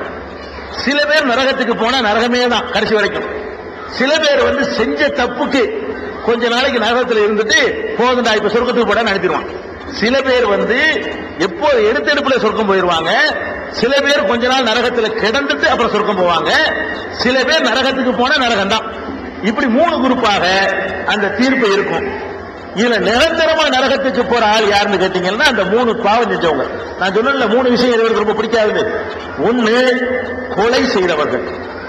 [SPEAKER 2] சில பேர் நரகத்துக்கு போனா நரகமே தான் கடைசி வரைக்கும் சில பேர் வந்து செஞ்ச தப்புக்கு கொஞ்ச நாளைக்கு நரகத்தில் இருந்துட்டு போதுண்டா இப்ப சொர்க்கத்துக்கு போட நடத்திடுவான் சில பேர் வந்து எப்போ எடுத்தெடுப்புல சொர்க்கம் போயிருவாங்க சில பேர் கொஞ்ச நாள் நரகத்துல கிடந்துட்டு அப்புறம் சொர்க்கம் போவாங்க சில பேர் நரகத்துக்கு போனா நரகம் தான் இப்படி மூணு குரூப்பாக அந்த தீர்ப்பு இருக்கும் இதுல நிரந்தரமா நரகத்துக்கு போற ஆள் யாருன்னு கேட்டீங்கன்னா அந்த மூணு பாவம் செஞ்சவங்க நான் சொன்னேன்ல மூணு விஷயம் எனக்கு ரொம்ப பிடிக்காது ஒண்ணு கொலை செய்தவர்கள்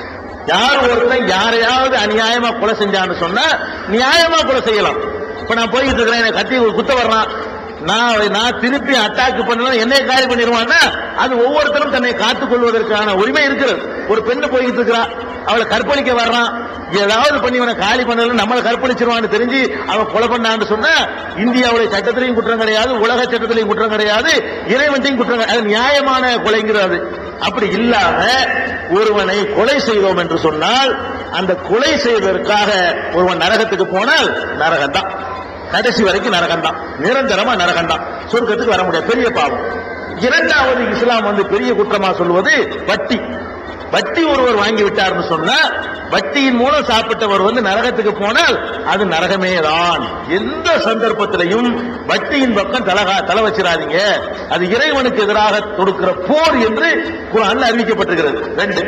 [SPEAKER 2] யார் ஒருத்தன் யாரையாவது அநியாயமா கொலை செஞ்சான்னு சொன்னா நியாயமா கொலை செய்யலாம் இப்ப நான் போயிட்டு இருக்கிறேன் என்னை கத்தி குத்த வர்றான் நான் நான் திருப்பி அட்டாக் பண்ணலாம் என்னைய காலி பண்ணிடுவான்னா அது ஒவ்வொருத்தரும் தன்னை காத்துக் கொள்வதற்கான உரிமை இருக்கிறது ஒரு பெண்ணு போயிட்டு இருக்கிறா அவளை கற்பழிக்க வர்றான் ஏதாவது பண்ணி இவனை காலி பண்ணல நம்மளை கற்பழிச்சிருவான்னு தெரிஞ்சு அவன் கொலை பண்ணான்னு சொன்னா இந்தியாவுடைய சட்டத்திலையும் குற்றம் கிடையாது உலக சட்டத்திலையும் குற்றம் கிடையாது இறைவன்றையும் குற்றம் கிடையாது அது நியாயமான கொலைங்கிறது அப்படி இல்லாம ஒருவனை கொலை செய்தோம் என்று சொன்னால் அந்த கொலை செய்வதற்காக ஒருவன் நரகத்துக்கு போனால் நரகம் தான் கடைசி வரைக்கும் நரகம் தான் நிரந்தரமா நரகம் தான் சொர்க்கத்துக்கு வர முடியாது பெரிய பாவம் இரண்டாவது இஸ்லாம் வந்து பெரிய குற்றமா சொல்வது வட்டி வட்டி ஒருவர் வாங்கி விட்டார்னு சொன்னா வட்டியின் மூலம் சாப்பிட்டவர் வந்து நரகத்துக்கு போனால் அது நரகமே தான் எந்த சந்தர்ப்பத்திலையும் வட்டியின் பக்கம் தலகா தலை வச்சிடாதீங்க அது இறைவனுக்கு எதிராக தொடுக்கிற போர் என்று குரான்ல அறிவிக்கப்பட்டிருக்கிறது ரெண்டு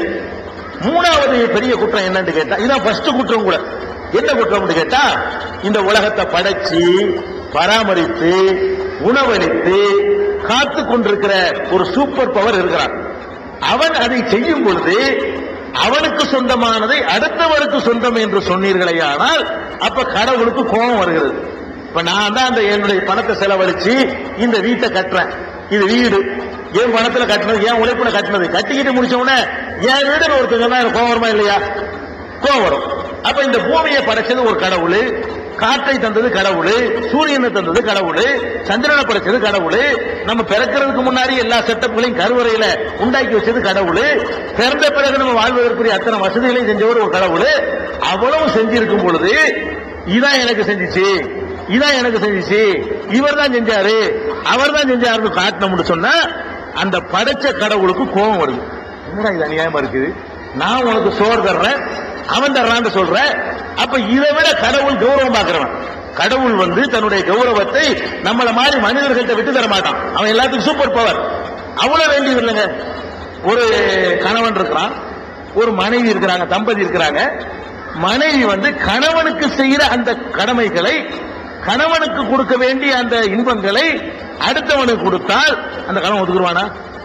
[SPEAKER 2] மூணாவது பெரிய குற்றம் என்னன்னு கேட்டா இதான் ஃபர்ஸ்ட் குற்றம் கூட என்ன குற்றம்னு கேட்டா இந்த உலகத்தை படைச்சு பராமரித்து உணவளித்து காத்து கொண்டிருக்கிற ஒரு சூப்பர் பவர் இருக்கிறான் அவன் அதை செய்யும் பொழுது அவனுக்கு சொந்தமானதை அடுத்தவருக்கு சொந்தம் என்று சொன்னீர்களே ஆனால் அப்ப கடவுளுக்கு கோபம் வருகிறது இப்ப நான் தான் அந்த என்னுடைய பணத்தை செலவழிச்சு இந்த வீட்டை கட்டுறேன் இது வீடு என் பணத்துல கட்டினது என் உழைப்புல கட்டினது கட்டிக்கிட்டு முடிச்ச உடனே என் வீடுன்னு ஒருத்தர் சொன்னா எனக்கு கோவம் வருமா இல்லையா கோவம் வரும் அப்ப இந்த பூமியை படைச்சது ஒரு கடவுள் காற்றை தந்தது கடவுள் சூரியனை தந்தது கடவுள் சந்திரனை படைச்சது கடவுள் நம்ம பிறக்கிறதுக்கு முன்னாடி எல்லா செட்டப்களையும் கருவறையில உண்டாக்கி வச்சது கடவுள் பிறந்த பிறகு நம்ம வாழ்வதற்குரிய அத்தனை வசதிகளையும் செஞ்சவர் ஒரு கடவுள் அவ்வளவு செஞ்சிருக்கும் பொழுது இதான் எனக்கு செஞ்சுச்சு இதான் எனக்கு செஞ்சுச்சு இவர் தான் செஞ்சாரு அவர் தான் செஞ்சாருன்னு காட்டணும்னு சொன்னா அந்த படைச்ச கடவுளுக்கு கோபம் வருது என்னடா இது அநியாயமா இருக்குது நான் உனக்கு சோறு தர்றேன் அவன் தர்றான்னு சொல்ற அப்ப இதை விட கடவுள் கௌரவம் பார்க்கிறவன் கடவுள் வந்து தன்னுடைய கௌரவத்தை நம்மள மாதிரி மனிதர்கள்ட்ட விட்டு தர மாட்டான் அவன் எல்லாத்துக்கும் சூப்பர் பவர் அவ்வளவு வேண்டியது இல்லைங்க ஒரு கணவன் இருக்கிறான் ஒரு மனைவி இருக்கிறாங்க தம்பதி இருக்கிறாங்க மனைவி வந்து கணவனுக்கு செய்யற அந்த கடமைகளை கணவனுக்கு கொடுக்க வேண்டிய அந்த இன்பங்களை அடுத்தவனுக்கு கொடுத்தால் அந்த கணவன் ஒதுக்குருவானா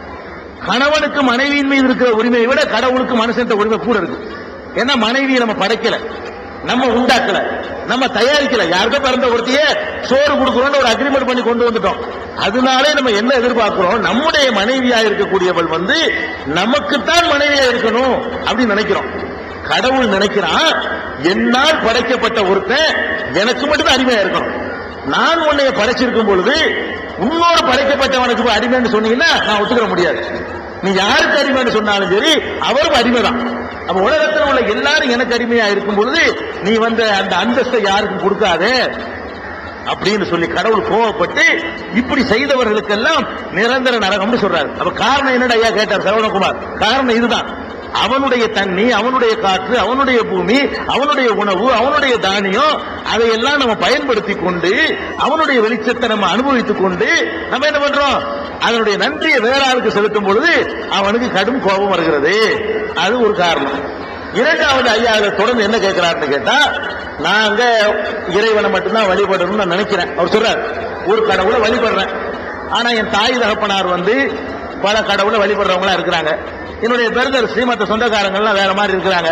[SPEAKER 2] கணவனுக்கு மனைவியின் மீது இருக்கிற உரிமையை விட கடவுளுக்கு மனுஷன் உரிமை கூட இருக்கு ஏன்னா மனைவியை நம்ம படைக்கல நம்ம உண்டாக்கல நம்ம தயாரிக்கல யாருக்கோ பிறந்த ஒருத்தைய சோறு கொடுக்கணும்னு ஒரு அக்ரிமெண்ட் பண்ணி கொண்டு வந்துட்டோம் அதனாலே நம்ம என்ன எதிர்பார்க்கிறோம் நம்முடைய மனைவியா இருக்கக்கூடியவள் வந்து நமக்குத்தான் மனைவியா இருக்கணும் அப்படின்னு நினைக்கிறோம் கடவுள் நினைக்கிறான் என்னால் படைக்கப்பட்ட ஒருத்தன் எனக்கு மட்டும் தான் அடிமையா இருக்கணும் நான் உன்னைய படைச்சிருக்கும் பொழுது இன்னொரு படைக்கப்பட்டவனுக்கு போய் அடிமைன்னு சொன்னீங்கன்னா நான் ஒத்துக்கிற முடியாது நீ யாருக்கு அடிமைன்னு சொன்னாலும் சரி அவரும் அடிமை தான் அப்ப உலகத்தில் உள்ள எல்லாரும் எனக்கு அடிமையா இருக்கும் பொழுது நீ வந்து அந்த அந்தஸ்தை யாருக்கும் கொடுக்காதே அப்படின்னு சொல்லி கடவுள் கோவப்பட்டு இப்படி செய்தவர்களுக்கெல்லாம் நிரந்தர நரகம்னு சொல்றாரு அப்ப காரணம் என்னடா ஐயா கேட்டார் சரவணகுமார் காரணம் இதுதான் அவனுடைய தண்ணி அவனுடைய காற்று அவனுடைய பூமி அவனுடைய உணவு அவனுடைய தானியம் அதையெல்லாம் நம்ம பயன்படுத்தி கொண்டு அவனுடைய வெளிச்சத்தை நம்ம அனுபவித்துக் கொண்டு நம்ம என்ன பண்றோம் அதனுடைய நன்றியை வேற ஆளுக்கு செலுத்தும் பொழுது அவனுக்கு கடும் கோபம் வருகிறது அது ஒரு காரணம் இரண்டாவது ஐயா அதை தொடர்ந்து என்ன கேட்கிறாருன்னு கேட்டா நாங்க இறைவனை மட்டும்தான் வழிபடணும்னு நான் நினைக்கிறேன் அவர் சொல்றார் ஒரு கடவுளை வழிபடுறேன் ஆனா என் தாய் தகப்பனார் வந்து பல கடவுளை வழிபடுறவங்களா இருக்கிறாங்க என்னுடைய பெருந்தர் ஸ்ரீமத்த சொந்தக்காரங்கள்லாம் வேற மாதிரி இருக்கிறாங்க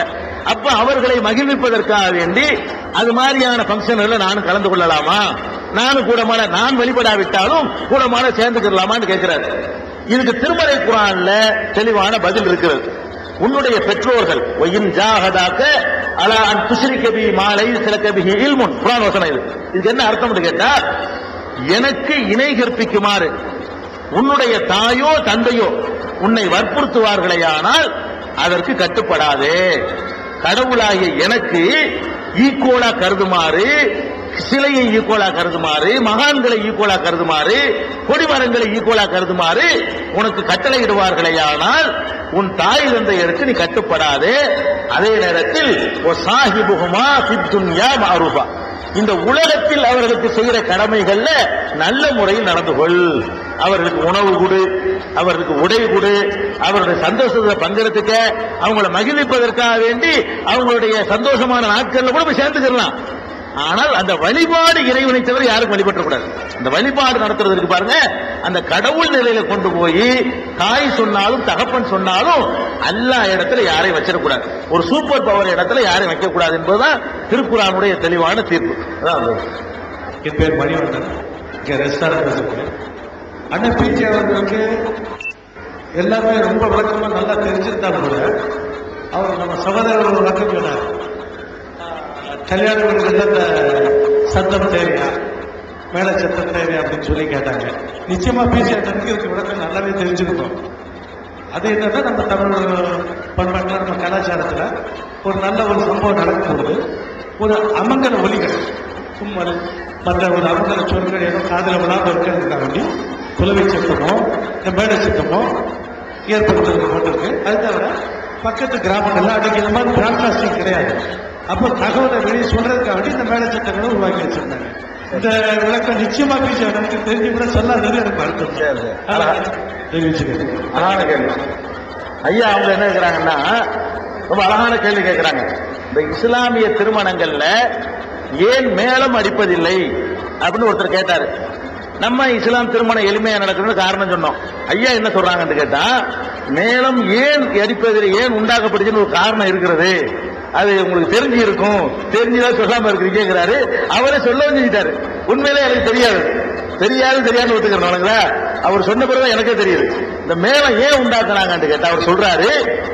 [SPEAKER 2] அப்ப அவர்களை மகிழ்விப்பதற்காக வேண்டி அது மாதிரியான ஃபங்க்ஷன்ல நானும் கலந்து கொள்ளலாமா நானும் கூடமான நான் வழிபடாவிட்டாலும் கூடமான சேர்ந்துக்கலாமான்னு கேட்கிறாரு இதுக்கு திருமறை குரான்ல தெளிவான பதில் இருக்கிறது உன்னுடைய பெற்றோர்கள் ஒயின் ஜாகதாக்க அலா அன் துஷ்ரிக்க பி மாலை சிலக்க பிஹி இல்முன் குரான் வசனம் இது இதுக்கு என்ன அர்த்தம் கேட்டா எனக்கு இணை கற்பிக்குமாறு உன்னுடைய தாயோ தந்தையோ உன்னை வற்புறுத்துவார்களேயானால் அதற்கு கட்டுப்படாதே கடவுளாகிய எனக்கு ஈக்குவலா கருதுமாறு சிலையை ஈக்குவலா கருதுமாறு மகான்களை ஈக்குவலா கருதுமாறு கொடிமரங்களை ஈக்குவலா கருதுமாறு உனக்கு கட்டளையிடுவார்களேயானால் உன் தாய் தந்தையருக்கு நீ கட்டுப்படாதே அதே நேரத்தில் ஒரு சாஹிபுகுமா பித்துன்யா மாரூபா இந்த உலகத்தில் அவர்களுக்கு செய்கிற கடமைகள்ல நல்ல முறையில் நடந்து கொள் அவர்களுக்கு உணவு கொடு அவர்களுக்கு உடை கொடு அவருடைய சந்தோஷத்தை பங்கெடுத்துக்க அவங்கள மகிழ்விப்பதற்காக வேண்டி அவங்களுடைய சந்தோஷமான நாட்கள்ல கூட போய் சேர்ந்துக்கலாம் ஆனால் அந்த வழிபாடு இறைவனை தவிர யாரும் வழிபற்றக்கூடாது அந்த வழிபாடு நடத்துறதுக்கு பாருங்க அந்த கடவுள் நிலையில கொண்டு போய் தாய் சொன்னாலும் தகப்பன் சொன்னாலும் எல்லா இடத்துல யாரையும் வச்சிடக்கூடாது ஒரு சூப்பர் பவர் இடத்துல யாரையும் வைக்கக்கூடாது என்பதுதான் திருக்குறானுடைய தெளிவான தீர்ப்பு அதான் அது.
[SPEAKER 4] என் பேர் மணிவண்ணன் இங்கே ரெஸ்டாரண்ட் வச்சிருக்கேன் அண்ணன் பிஜே அவர்களுக்கு எல்லாமே ரொம்ப விளக்கமா நல்லா தெரிஞ்சிருந்தா கூட அவர் நம்ம சகோதரர் ஒரு விளக்கம் சொன்னார் கல்யாண வீட்டுக்கு அந்த சத்தம் தேவையா மேல சத்தம் தேவையா அப்படின்னு சொல்லி கேட்டாங்க நிச்சயமா பிஜே அண்ணனுக்கு இதுக்கு விளக்கம் நல்லாவே தெரிஞ்சிருக்கும் அது என்னன்னா நம்ம தமிழ் பண்பாட்டில் நம்ம கலாச்சாரத்துல ஒரு நல்ல ஒரு சம்பவம் நடக்கும்போது ஒரு அமங்கல ஒலிகள் கும்மல் மற்ற ஒரு அமங்கல சொற்கள் ஏதோ காதல விழாம இருக்கிறதுக்காக வேண்டி குலவை சத்தமோ இந்த மேடை சத்தமோ ஏற்படுத்துறது போட்டிருக்கு அது தவிர பக்கத்து கிராமங்கள்ல அன்னைக்கு இந்த மாதிரி பிராட்காஸ்டிங் கிடையாது அப்போ தகவலை வெளியே சொல்றதுக்காக வேண்டி இந்த மேடை சட்டங்களை உருவாக்கி வச்சிருந்தாங்க இந்த விளக்கம் நிச்சயமா பேச எனக்கு தெரிஞ்சு கூட சொல்லாதது எனக்கு வருத்தம்
[SPEAKER 2] சரி, சரி.
[SPEAKER 4] அதான் தெரிவிச்சுக்கிறேன்
[SPEAKER 2] அழகான கேள்வி ஐயா அவங்க என்ன கேக்குறாங்கன்னா ரொம்ப அழகான கேள்வி கேட்கிறாங்க இந்த இஸ்லாமிய திருமணங்கள்ல ஏன் மேளம் அடிப்பதில்லை அப்படின்னு ஒருத்தர் கேட்டாரு நம்ம இஸ்லாம் திருமணம் எளிமையா நடக்கணும்னு காரணம் சொன்னோம் ஐயா என்ன சொல்றாங்கன்னு கேட்டா மேளம் ஏன் அடிப்பதில் ஏன் உண்டாக்கப்படுதுன்னு ஒரு காரணம் இருக்கிறது அது உங்களுக்கு தெரிஞ்சு இருக்கும் தெரிஞ்சுதான் சொல்லாம இருக்கிறீங்கிறாரு அவரே சொல்லவும் செஞ்சுட்டாரு உண்மையிலே எனக்கு தெரியாது தெரியாது தெரியாது ஒத்துக்கிறவனுங்களா அவர் சொன்ன பிறகு எனக்கே தெரியுது இந்த மேளம் ஏன் உண்டாக்குனாங்கன்னு கேட்டா அவர் சொல்றாரு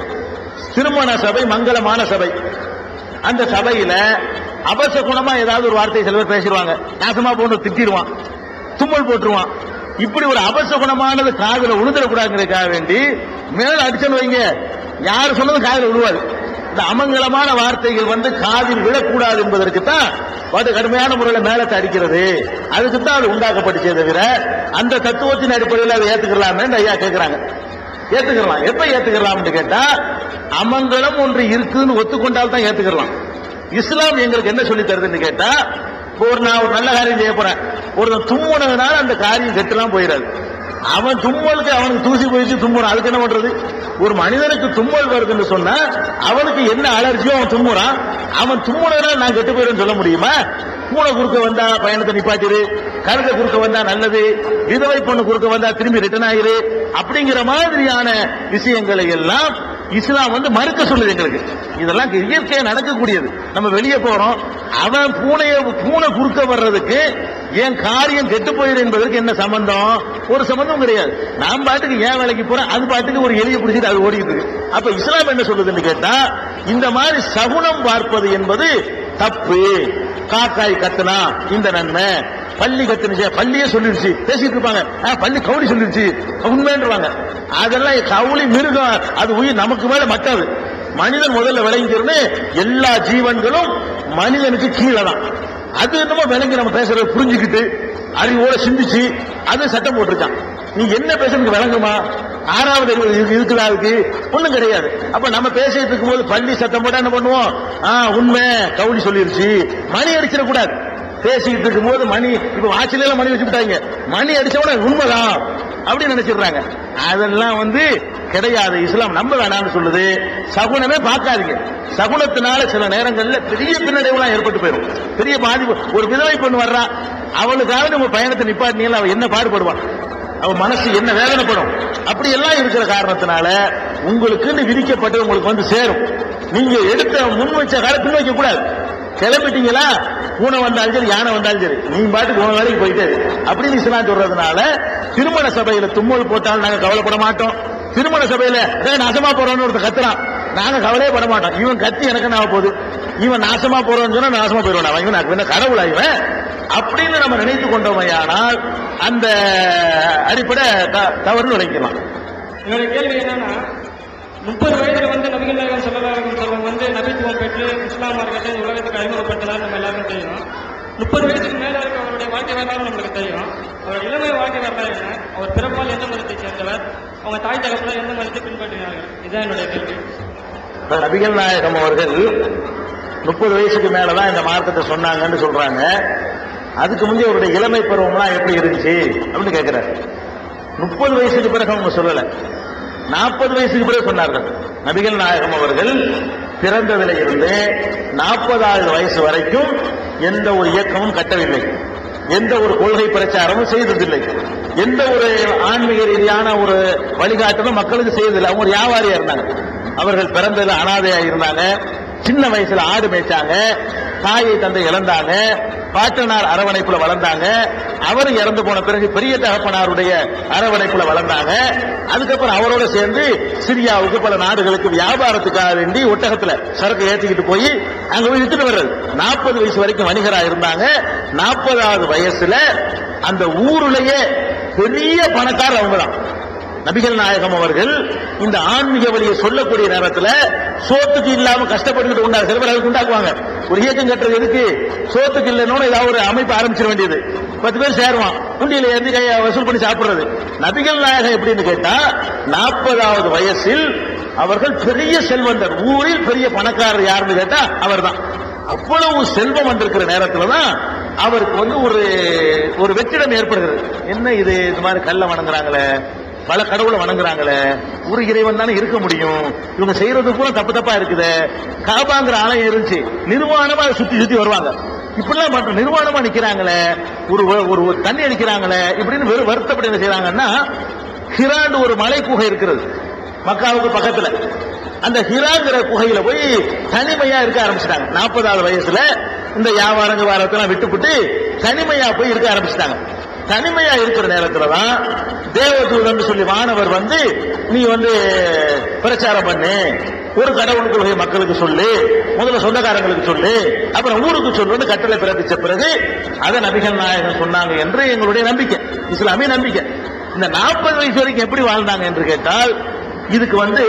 [SPEAKER 2] திருமண சபை மங்களமான சபை அந்த சபையில அபச குணமா ஏதாவது ஒரு வார்த்தை சில பேர் பேசிடுவாங்க நாசமா போட்டு திட்டிடுவான் தும்மல் போட்டுருவான் இப்படி ஒரு அபச குணமானது காதுல உழுந்துடக்கூடாதுங்கிறதுக்காக வேண்டி மேல அடிச்சன்னு வைங்க யார் சொன்னதும் காதுல விழுவாது இந்த அமங்கலமான வார்த்தைகள் வந்து காதில் விழக்கூடாது என்பதற்கு தான் அது கடுமையான முறையில் மேலத்தை அடிக்கிறது அதுக்கு தான் அது உண்டாக்கப்பட்டுச்சே தவிர அந்த தத்துவத்தின் அடிப்படையில் அதை ஏத்துக்கலாமே ஐயா கேட்கிறாங்க ஏத்துக்கலாம் எப்ப ஏத்துக்கலாம்னு கேட்டா அமங்கலம் ஒன்று இருக்குன்னு ஒத்துக்கொண்டால் தான் ஏத்துக்கலாம் இஸ்லாம் எங்களுக்கு என்ன சொல்லி தருதுன்னு கேட்டா இப்போ ஒரு நான் ஒரு நல்ல காரியம் செய்ய போறேன் ஒரு தும்முனதுனால அந்த காரியம் கெட்டுலாம் போயிடாது அவன் தும்மலுக்கு அவனுக்கு தூசி போயிடுச்சு தும்முறான் அதுக்கு என்ன பண்றது ஒரு மனிதனுக்கு தும்மல் வருதுன்னு சொன்னா அவனுக்கு என்ன அலர்ஜியோ அவன் தும்முறான் அவன் தும்முனதுனால நான் கெட்டு போயிடுன்னு சொல்ல முடியுமா பூனை குறுக்க வந்தா பயணத்தை நிப்பாட்டிரு கழுத குறுக்க வந்தா நல்லது விதவை பொண்ணு குறுக்க வந்தா திரும்பி ரிட்டர்ன் ஆயிரு அப்படிங்கிற மாதிரியான விஷயங்களை எல்லாம் இஸ்லாம் வந்து மறுக்க சொல்லுது எங்களுக்கு இதெல்லாம் இயற்கையா நடக்கக்கூடியது நம்ம வெளியே போறோம் அவன் பூனைய பூனை குறுக்க வர்றதுக்கு என் காரியம் கெட்டு போயிரு என்பதற்கு என்ன சம்பந்தம் ஒரு சம்பந்தம் கிடையாது நான் பாட்டுக்கு ஏன் வேலைக்கு போறேன் அது பாட்டுக்கு ஒரு எலியை பிடிச்சிட்டு அது ஓடிட்டு இருக்கு அப்ப இஸ்லாம் என்ன சொல்லுதுன்னு கேட்டா இந்த மாதிரி சகுனம் பார்ப்பது என்பது தப்பு காக்காய் கத்துனா இந்த நன்மை பள்ளி கத்துனுச்சு பள்ளியே சொல்லிடுச்சு பேசிட்டு இருப்பாங்க ஆ, பள்ளி கவுளி சொல்லிடுச்சு உண்மைன்றவாங்க அதெல்லாம் கவுளி மிருகம் அது உயிர் நமக்கு மேல மட்டது மனிதன் முதல்ல விளங்கிக்கிறன்னு எல்லா ஜீவன்களும் மனிதனுக்கு கீழே தான் அது என்னமோ விளங்கி நம்ம பேசுறத புரிஞ்சுக்கிட்டு அறிவோட சிந்திச்சு அது சட்டம் போட்டிருக்கான் நீ என்ன பேசுறதுக்கு விளங்குமா ஆறாவது அறிவு இருக்கு- இருக்குதா அதுக்கு ஒண்ணும் கிடையாது அப்ப நம்ம பேசிட்டு இருக்கும்போது பள்ளி சத்தம் போட்டா என்ன பண்ணுவோம் ஆ உண்மை கவுளி சொல்லிருச்சு மணி அடிச்சிடக்கூடாது பேசிக்கிட்டு இருக்கும்போது மணி இப்ப வாட்சில எல்லாம் மணி வச்சுட்டாங்க மணி அடிச்சவன உண்மைதான் அப்படின்னு நினைச்சிடுறாங்க அதெல்லாம் வந்து கிடையாது இஸ்லாம் நம்ப வேணாம்னு சொல்லுது சகுனமே பார்க்காதீங்க சகுனத்தினால சில நேரங்கள்ல பெரிய பின்னடைவுலாம் ஏற்பட்டு போயிடும் பெரிய பாதிப்பு ஒரு விதவை பொண்ணு வர்றா அவளுக்காக நம்ம பயணத்தை நிப்பாட்டினீங்களா அவ என்ன பாடுபடுவான் அவ மனசு என்ன வேதனைப்படும் அப்படி எல்லாம் இருக்கிற காரணத்தினால உங்களுக்குன்னு விதிக்கப்பட்டு உங்களுக்கு வந்து சேரும் நீங்க எடுத்த முன் வச்ச கால பின் வைக்க கூடாது கிளம்பிட்டீங்களா பூனை வந்தாலும் சரி யானை வந்தாலும் சரி நீ பாட்டுக்கு உன் வேலைக்கு போயிட்டு இரு. அப்படின்னு இஸ்லாம் சொல்றதுனால திருமண சபையில தும்மல் போட்டாலும் நாங்க கவலைப்பட மாட்டோம் திருமண சபையில "டேய், நாசமா போறோம்னு ஒருத்தர் கத்துறான் நாங்க கவலையே பட மாட்டோம் இவன் கத்தி எனக்கு என்ன ஆகப் போகுது இவன் நாசமா போறோம்னு சொன்னா நாசமா போயிடுவான் அவன் இவன் நான் என்ன கடவுளா இவன் அப்படின்னு நம்ம நினைத்து கொண்டோமையானால் அந்த அடிப்படை த- தவறுன்னு நினைக்கலாம்
[SPEAKER 5] என்னுடைய கேள்வி என்னன்னா முப்பது வயதுல வந்து நபிகள் நாயகம் சொல்லலாகும் சொல்லம் வந்து நபித்துவம் பெற்று இஸ்லாம் மார்க்கத்தை இந்த உலகத்துக்கு அறிமுகப்படுத்தினார் நம்ம எல்லாருக்கும் தெரியும் முப்பது வயசுக்கு மேல இருக்க அவருடைய வாழ்க்கை வரலாறு நம்மளுக்கு தெரியும் அவர் இளமை வாழ்க்கை வரலாறு என்ன அவர் பிறப்பால் எந்த மதத்தை சேர்ந்தவர் அவங்க தாய் தகப்பனர் எந்த மதத்தை பின்பற்றினார்கள் இதுதான் என்னுடைய கேள்வி
[SPEAKER 2] இப்ப நபிகள் நாயகம் அவர்கள் முப்பது வயசுக்கு மேலதான் இந்த மார்க்கத்தை சொன்னாங்கன்னு சொல்றாங்க அதுக்கு முந்தைய அவருடைய இளமை பருவம்லாம் எப்படி இருந்துச்சு அப்படின்னு கேட்கிறாரு முப்பது வயசுக்கு பிறகு அவங்க சொல்லல நாற்பது வயசுக்கு பிறகு சொன்னார்கள் நபிகள் நாயகம் அவர்கள் பிறந்ததில இருந்து நாற்பதாவது வயசு வரைக்கும் எந்த ஒரு இயக்கமும் கட்டவில்லை எந்த ஒரு கொள்கை பிரச்சாரமும் செய்ததில்லை எந்த ஒரு ஆன்மீக ரீதியான ஒரு வழிகாட்டலும் மக்களுக்கு செய்ததில்லை அவங்க ஒரு வியாபாரியா இருந்தாங்க அவர்கள் பிறந்ததுல அனாதையா இருந்தாங்க சின்ன வயசுல ஆடு மேய்ச்சாங்க தாயை தந்தை இழந்தாங்க பாட்டனார் அரவணைப்புல வளர்ந்தாங்க அவரும் இறந்து போன பிறகு பெரிய தகப்பனாருடைய அரவணைப்புல வளர்ந்தாங்க அதுக்கப்புறம் அவரோட சேர்ந்து சிரியாவுக்கு பல நாடுகளுக்கு வியாபாரத்துக்காக வேண்டி ஒட்டகத்துல சரக்கு ஏத்திக்கிட்டு போய் அங்க போய் வித்துட்டு வர்றது நாற்பது வயசு வரைக்கும் வணிகரா இருந்தாங்க நாற்பதாவது வயசுல அந்த ஊருலயே பெரிய பணக்காரர் அவங்க தான் நபிகள் நாயகம் அவர்கள் இந்த ஆன்மீக வழியை சொல்லக்கூடிய நேரத்துல சோத்துக்கு இல்லாம கஷ்டப்பட்டுக்கிட்டு உண்டா சில பேர் அதுக்கு உண்டாக்குவாங்க ஒரு இயக்கம் கட்டுறது எதுக்கு சோத்துக்கு இல்லைன்னு ஏதாவது ஒரு அமைப்பு ஆரம்பிச்சிட வேண்டியது பத்து பேர் சேருவான் உண்டியில ஏந்தி கையை வசூல் பண்ணி சாப்பிடுறது நபிகள் நாயகம் எப்படின்னு கேட்டா நாற்பதாவது வயசில் அவர்கள் பெரிய செல்வந்தர் ஊரில் பெரிய பணக்காரர் யாருன்னு கேட்டா அவர்தான் அவ்வளவு செல்வம் வந்திருக்கிற நேரத்துல தான் அவருக்கு வந்து ஒரு ஒரு வெற்றிடம் ஏற்படுகிறது என்ன இது இந்த மாதிரி கல்ல வணங்குறாங்களே பல கடவுளை வணங்குறாங்களே ஒரு இறைவன் தானே இருக்க முடியும் இவங்க செய்யறது பூரா தப்பு தப்பா இருக்குது காபாங்கிற ஆலயம் இருந்துச்சு நிர்வாணமா அதை சுத்தி சுத்தி வருவாங்க இப்படிலாம் பண்ற நிர்வாணமா நிக்கிறாங்களே ஒரு ஒரு ஒரு தண்ணி அடிக்கிறாங்களே இப்படின்னு வெறும் வருத்தப்பட்டு என்ன செய்யறாங்கன்னா ஹிராண்டு ஒரு மலை குகை இருக்கிறது மக்காவுக்கு பக்கத்துல அந்த ஹிராங்கிற குகையில போய் தனிமையா இருக்க ஆரம்பிச்சிட்டாங்க நாற்பதாவது வயசுல இந்த வியாபாரங்க வாரத்தெல்லாம் விட்டுப்புட்டு தனிமையா போய் இருக்க ஆரம்பிச்சிட்டாங்க தனிமையா இருக்கிற நேரத்துல தான் தேவதூதன் சொல்லி வானவர் வந்து நீ வந்து பிரச்சாரம் பண்ணு ஒரு கடவுள் கொள்கை மக்களுக்கு சொல்லு முதல்ல சொந்தக்காரங்களுக்கு சொல்லு அப்புறம் ஊருக்கு சொல்லுன்னு கட்டளை பிறப்பிச்ச பிறகு அதை நபிகள் நாயகன் சொன்னாங்க என்று எங்களுடைய நம்பிக்கை இஸ்லாமிய நம்பிக்கை இந்த நாற்பது வயசு வரைக்கும் எப்படி வாழ்ந்தாங்க என்று கேட்டால் இதுக்கு வந்து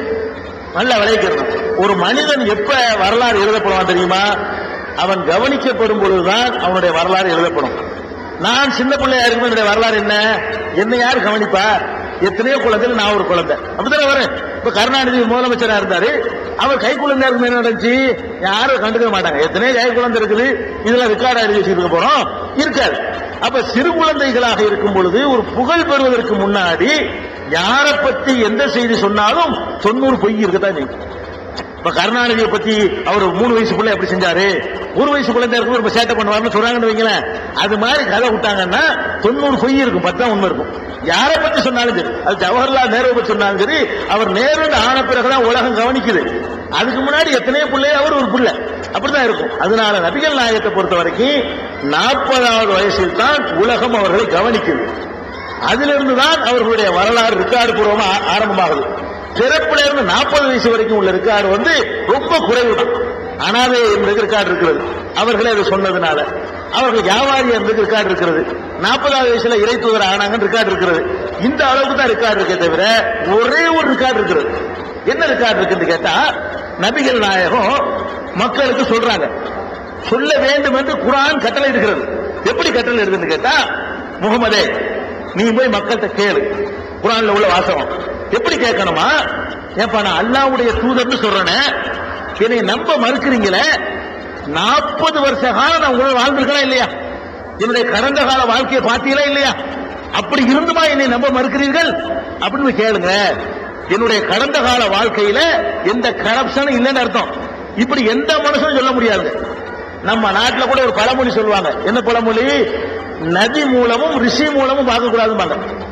[SPEAKER 2] நல்ல விளைவிக்கணும் ஒரு மனிதன் எப்ப வரலாறு எழுதப்படுவான் தெரியுமா அவன் கவனிக்கப்படும் பொழுதுதான் அவனுடைய வரலாறு எழுதப்படும் நான் சின்ன பிள்ளையா இருக்கும் என்னுடைய வரலாறு என்ன என்ன யார் கவனிப்பா எத்தனையோ குழந்தைகள் நான் ஒரு குழந்தை அப்படித்தானே வரேன் இப்ப கருணாநிதி முதலமைச்சரா இருந்தாரு அவர் கை குழந்தையா இருக்கும் என்ன நடந்துச்சு யாரும் கண்டுக்க மாட்டாங்க எத்தனையோ கை குழந்தை இருக்குது இதெல்லாம் ரெக்கார்டா எழுதி வச்சிருக்க போறோம் இருக்காது அப்ப சிறு குழந்தைகளாக இருக்கும் பொழுது ஒரு புகழ் பெறுவதற்கு முன்னாடி யாரை பத்தி எந்த செய்தி சொன்னாலும் தொண்ணூறு பொய் இருக்கத்தான் நீங்க இப்ப கருணாநிதியை பத்தி அவர் மூணு வயசு பிள்ளை எப்படி செஞ்சாரு ஒரு வயசு குழந்தை இருக்கும் ரொம்ப சேட்டை பண்ணுவாருன்னு சொல்றாங்கன்னு வைங்களேன் அது மாதிரி கதை விட்டாங்கன்னா தொண்ணூறு பொய் இருக்கும் பத்தா உண்மை இருக்கும் யாரை பத்தி சொன்னாலும் சரி அது ஜவஹர்லால் நேரு பத்தி சொன்னாலும் சரி அவர் நேரு ஆன பிறகுதான் உலகம் கவனிக்குது அதுக்கு முன்னாடி எத்தனையோ பிள்ளை அவர் ஒரு பிள்ளை அப்படிதான் இருக்கும் அதனால நபிகள் நாயகத்தை பொறுத்த வரைக்கும் நாற்பதாவது வயசில் தான் உலகம் அவர்களை கவனிக்குது அதிலிருந்து தான் அவர்களுடைய வரலாறு ரெக்கார்டு பூர்வமா ஆ- ஆரம்பமாகுது பிறப்புல இருந்து நாற்பது வயசு வரைக்கும் உள்ள ரெக்கார்டு வந்து ரொம்ப குறைவு தான் அனாதை என்பது ரெக்கார்டு இருக்கிறது அவர்களே அதை சொன்னதுனால அவர்கள் வியாபாரி என்பது ரெக்கார்டு இருக்கிறது நாற்பதாவது வயசுல இறை தூதர் ஆனாங்கன்னு ரெக்கார்டு இருக்கிறது இந்த அளவுக்கு தான் ரெக்கார்டு இருக்கே தவிர ஒரே ஒரு ரெக்கார்டு இருக்கிறது என்ன ரெக்கார்டு இருக்குன்னு கேட்டா நபிகள் நாயகம் மக்களுக்கு சொல்றாங்க சொல்ல வேண்டும் என்று குரான் கட்டளை இருக்கிறது எப்படி கட்டளை இருக்குன்னு கேட்டா முகமதே நீ போய் மக்கள்கிட்ட கேளு குரான்ல உள்ள வாசகம் எப்படி கேட்கணுமா ஏப்பா நான் அல்லாவுடைய தூதர்னு சொல்றேனே என்னை நம்ப மறுக்கிறீங்களே நாற்பது வருஷ காலம் நான் உங்களோட வாழ்ந்திருக்கேனா இல்லையா என்னுடைய கடந்த கால வாழ்க்கையை பார்த்தீங்களா இல்லையா அப்படி இருந்துமா என்னை நம்ப மறுக்கிறீர்கள் அப்படின்னு கேளுங்க என்னுடைய கடந்த கால வாழ்க்கையில எந்த கரப்ஷனும் இல்லைன்னு அர்த்தம் இப்படி எந்த மனுஷனும் சொல்ல முடியாது நம்ம நாட்டுல கூட ஒரு பழமொழி சொல்லுவாங்க என்ன பழமொழி நதி மூலமும் ரிஷி மூலமும் பார்க்க கூடாதும்பாங்க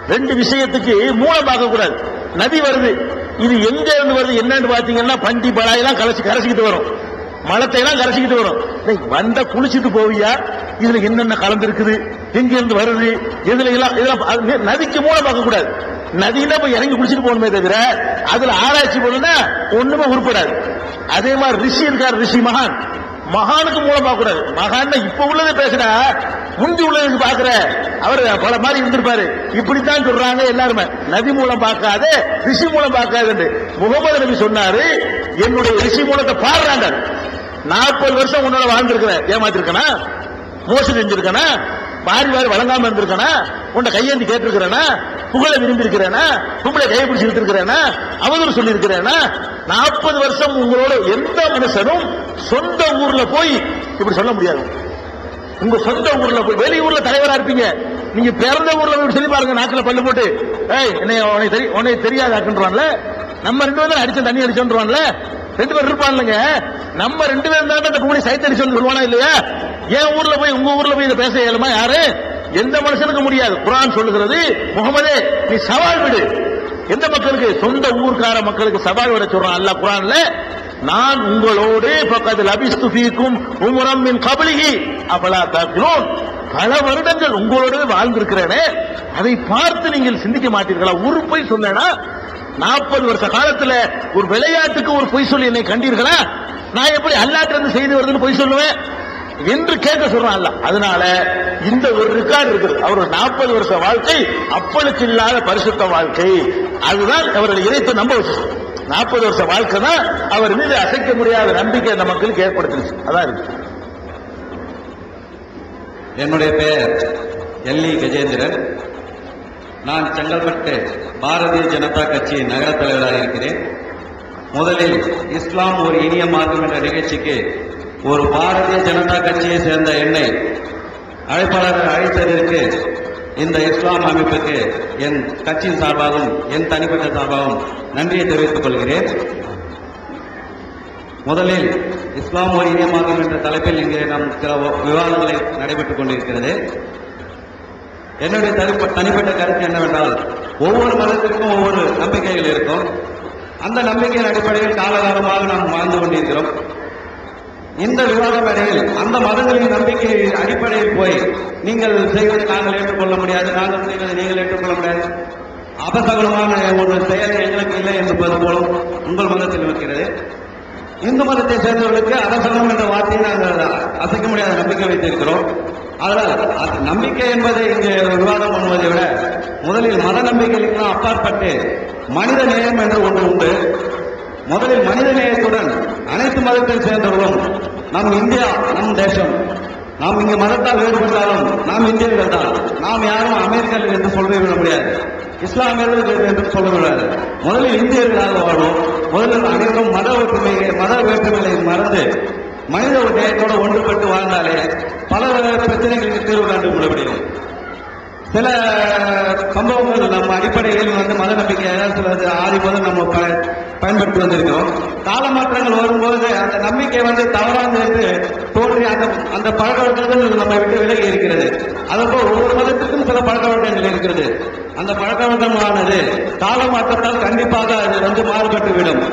[SPEAKER 2] ரெண்டு விஷயத்துக்கு மூலம் பார்க்க கூடாது நதி வருது இது எங்க இருந்து வருது என்னன்னு பாத்தீங்கன்னா பண்டி பலாயெல்லாம் கலசி கரைச்சிக்கிட்டு வரும் மலத்தை எல்லாம் கரைச்சிக்கிட்டு வரும் டேய், வந்தா குளிச்சிட்டு போவியா இதுல என்னென்ன கலந்து இருக்குது எங்க இருந்து வருது இதுல எல்லாம் இதெல்லாம் அது நி- நதிக்கு மூலம் பார்க்க கூடாது நதியில போய் இறங்கி குளிச்சிட்டு போகணுமே தவிர அதுல ஆராய்ச்சி பண்ணுனா ஒண்ணுமே உருப்படாது அதே மாதிரி ரிஷி இருக்கார் ரிஷி மகான் மகானுக்கு மூலம் பார்க்க கூடாது மகான் இப்ப உள்ளதை பேசுனா முந்தி உள்ளதுக்கு பாக்குற அவர் பல மாதிரி இருந்திருப்பாரு இப்படித்தான் சொல்றாங்க எல்லாருமே நதி மூலம் பார்க்காத ரிஷி மூலம் பார்க்காது முகமது நபி சொன்னாரு என்னுடைய ரிஷி மூலத்தை பாடுறாங்க நாற்பது வருஷம் உன்னோட வாழ்ந்திருக்கிறேன் ஏமாத்திருக்கனா மோசடி செஞ்சிருக்கனா வாரி வாரி வழங்காம இருந்திருக்கனா உன்னை கையேந்தி கேட்டிருக்கிறேனா புகழை விரும்பி இருக்கிறேனா புகழை கையை பிடிச்சி இருக்கிறேனா அவதூறு சொல்லி இருக்கிறேனா நாற்பது வருஷம் உங்களோட எந்த மனுஷனும் சொந்த ஊர்ல போய் இப்படி சொல்ல முடியாது உங்க சொந்த ஊர்ல போய் வெளியூர்ல தலைவரா இருப்பீங்க நீங்க பிறந்த ஊர்ல போய் சொல்லி பாருங்க நாக்குல பல்லு போட்டு ஏய் என்னை உனக்கு தெரி உனக்கு தெரியாதாக்குன்றான்ல நம்ம ரெண்டு பேரும் அடிச்ச தண்ணி அடிச்சோன்றான்ல ரெண்டு பேர் இருப்பான்லங்க நம்ம ரெண்டு பேரும் தான் அந்த குமணி சைத்த அடிச்சோன்னு சொல்லுவானா இல்லையா என் ஊர்ல போய் உங்க ஊர்ல போய் இதை பேச இயலுமா யாரு எந்த மனுஷனுக்கு முடியாது குரான் சொல்லுகிறது முகமதே நீ சவால் விடு எந்த மக்களுக்கு சொந்த ஊர்க்கார மக்களுக்கு சவால் விட சொல்றான் அல்லாஹ் குரான்ல நான் உங்களோடு பக்கத்தில் அபிஸ்து ஃபீக்கும் உமரம் மின் கபலிகி அபலா தாக்கிறோம் பல வருடங்கள் உங்களோடவே வாழ்ந்திருக்கிறேனே அதை பார்த்து நீங்கள் சிந்திக்க மாட்டீர்களா ஒரு பொய் சொன்னேனா நாற்பது வருஷ காலத்துல ஒரு விளையாட்டுக்கு ஒரு பொய் சொல்லி என்னை கண்டீர்களா நான் எப்படி அல்லாட்ட இருந்து செய்தி வருதுன்னு பொய் சொல்லுவேன் என்று கேட்க சொல்றான் அல்ல அதனால இந்த ஒரு ரெக்கார்டு இருக்குது அவர் நாற்பது வருஷ வாழ்க்கை அப்பளுக்கு இல்லாத பரிசுத்த வாழ்க்கை அதுதான் அவருடைய இறைத்தை நம்ப வச்சு நாற்பது வருஷ வாழ்க்கை தான் அவர் மீது அசைக்க முடியாத நம்பிக்கை அந்த மக்களுக்கு ஏற்படுத்துச்சு அதான் இருக்கு
[SPEAKER 6] என்னுடைய பெயர் எல்இ கஜேந்திரன் நான் செங்கல்பட்டு பாரதிய ஜனதா கட்சியின் நகர தலைவராக இருக்கிறேன் முதலில் இஸ்லாம் ஒரு இனிய மார்க்கம் என்ற நிகழ்ச்சிக்கு ஒரு பாரதிய ஜனதா கட்சியை சேர்ந்த என்னை அழைப்பாளர் அழைத்ததற்கு இந்த இஸ்லாம் அமைப்புக்கு என் கட்சியின் சார்பாகவும் என் தனிப்பட்ட சார்பாகவும் நன்றியை தெரிவித்துக் கொள்கிறேன் முதலில் இஸ்லாம் ஒரு இனிய மார்க்கம் என்ற தலைப்பில் இங்கே நம் சில விவாதங்களை நடைபெற்றுக் கொண்டிருக்கிறது என்னுடைய தனிப்ப- தனிப்பட்ட கருத்து என்னவென்றால் ஒவ்வொரு மதத்திற்கும் ஒவ்வொரு நம்பிக்கைகள் இருக்கும் அந்த நம்பிக்கையின் அடிப்படையில் காலகாலமாக நாம் வாழ்ந்து கொண்டிருக்கிறோம் இந்த விவாத மேடையில் அந்த மதங்களின் நம்பிக்கை அடிப்படையில் போய் நீங்கள் செய்வதை நாங்கள் ஏற்றுக்கொள்ள முடியாது நாங்கள் செய்வதை நீங்கள் ஏற்றுக்கொள்ள முடியாது அபசகலமான ஒரு செயல் எங்களுக்கு இல்லை என்பது போலும் உங்கள் மதத்தில் இருக்கிறது இந்து மதத்தை சேர்ந்தவர்களுக்கு அரசனம் என்ற வார்த்தையை நாங்கள் அசைக்க முடியாத நம்பிக்கை வைத்திருக்கிறோம் அதனால் அது நம்பிக்கை என்பதை இங்கு விவாதம் பண்ணுவதை விட முதலில் மத நம்பிக்கைகளுக்கெல்லாம் அப்பாற்பட்டு மனித நேயம் என்று ஒன்று உண்டு முதலில் மனித நேயத்துடன் அனைத்து மதத்தை சேர்ந்தவர்களும் நம் இந்தியா நம் தேசம் நாம் இங்கு மதத்தால் வேறுபட்டாலும் நாம் இந்தியர்கள் தான் நாம் யாரும் அமெரிக்கர்கள் என்று சொல்லிவிட முடியாது இஸ்லாமியர்கள் என்று சொல்ல முடியாது முதலில் இந்தியர்களாக வாழ்வோம் முதலில் அனைவரும் மத ஒற்றுமையை மத வேற்றுமைகளை மறந்து மனித நேயத்தோடு ஒன்றுபட்டு வாழ்ந்தாலே பல பிரச்சனைகளுக்கு தீர்வு காண்டு கொள்ள முடியும் சில சம்பவங்கள் நம்ம அடிப்படையில் வந்து மத நம்பிக்கையாக சில ஆதி முதல் நம்ம ப- பயன்படுத்தி வந்திருக்கிறோம் கால மாற்றங்கள் வரும்போது அந்த நம்பிக்கை வந்து தவறானது என்று தோன்றி அந்த அந்த பழக்க வழக்கங்கள் நம்ம விட்டு விலகி இருக்கிறது அதுபோல் ஒவ்வொரு மதத்திற்கும் சில பழக்க வழக்கங்கள் இருக்கிறது அந்த பழக்க வழக்கமானது கால மாற்றத்தால் கண்டிப்பாக அது வந்து மாறுபட்டு விடும்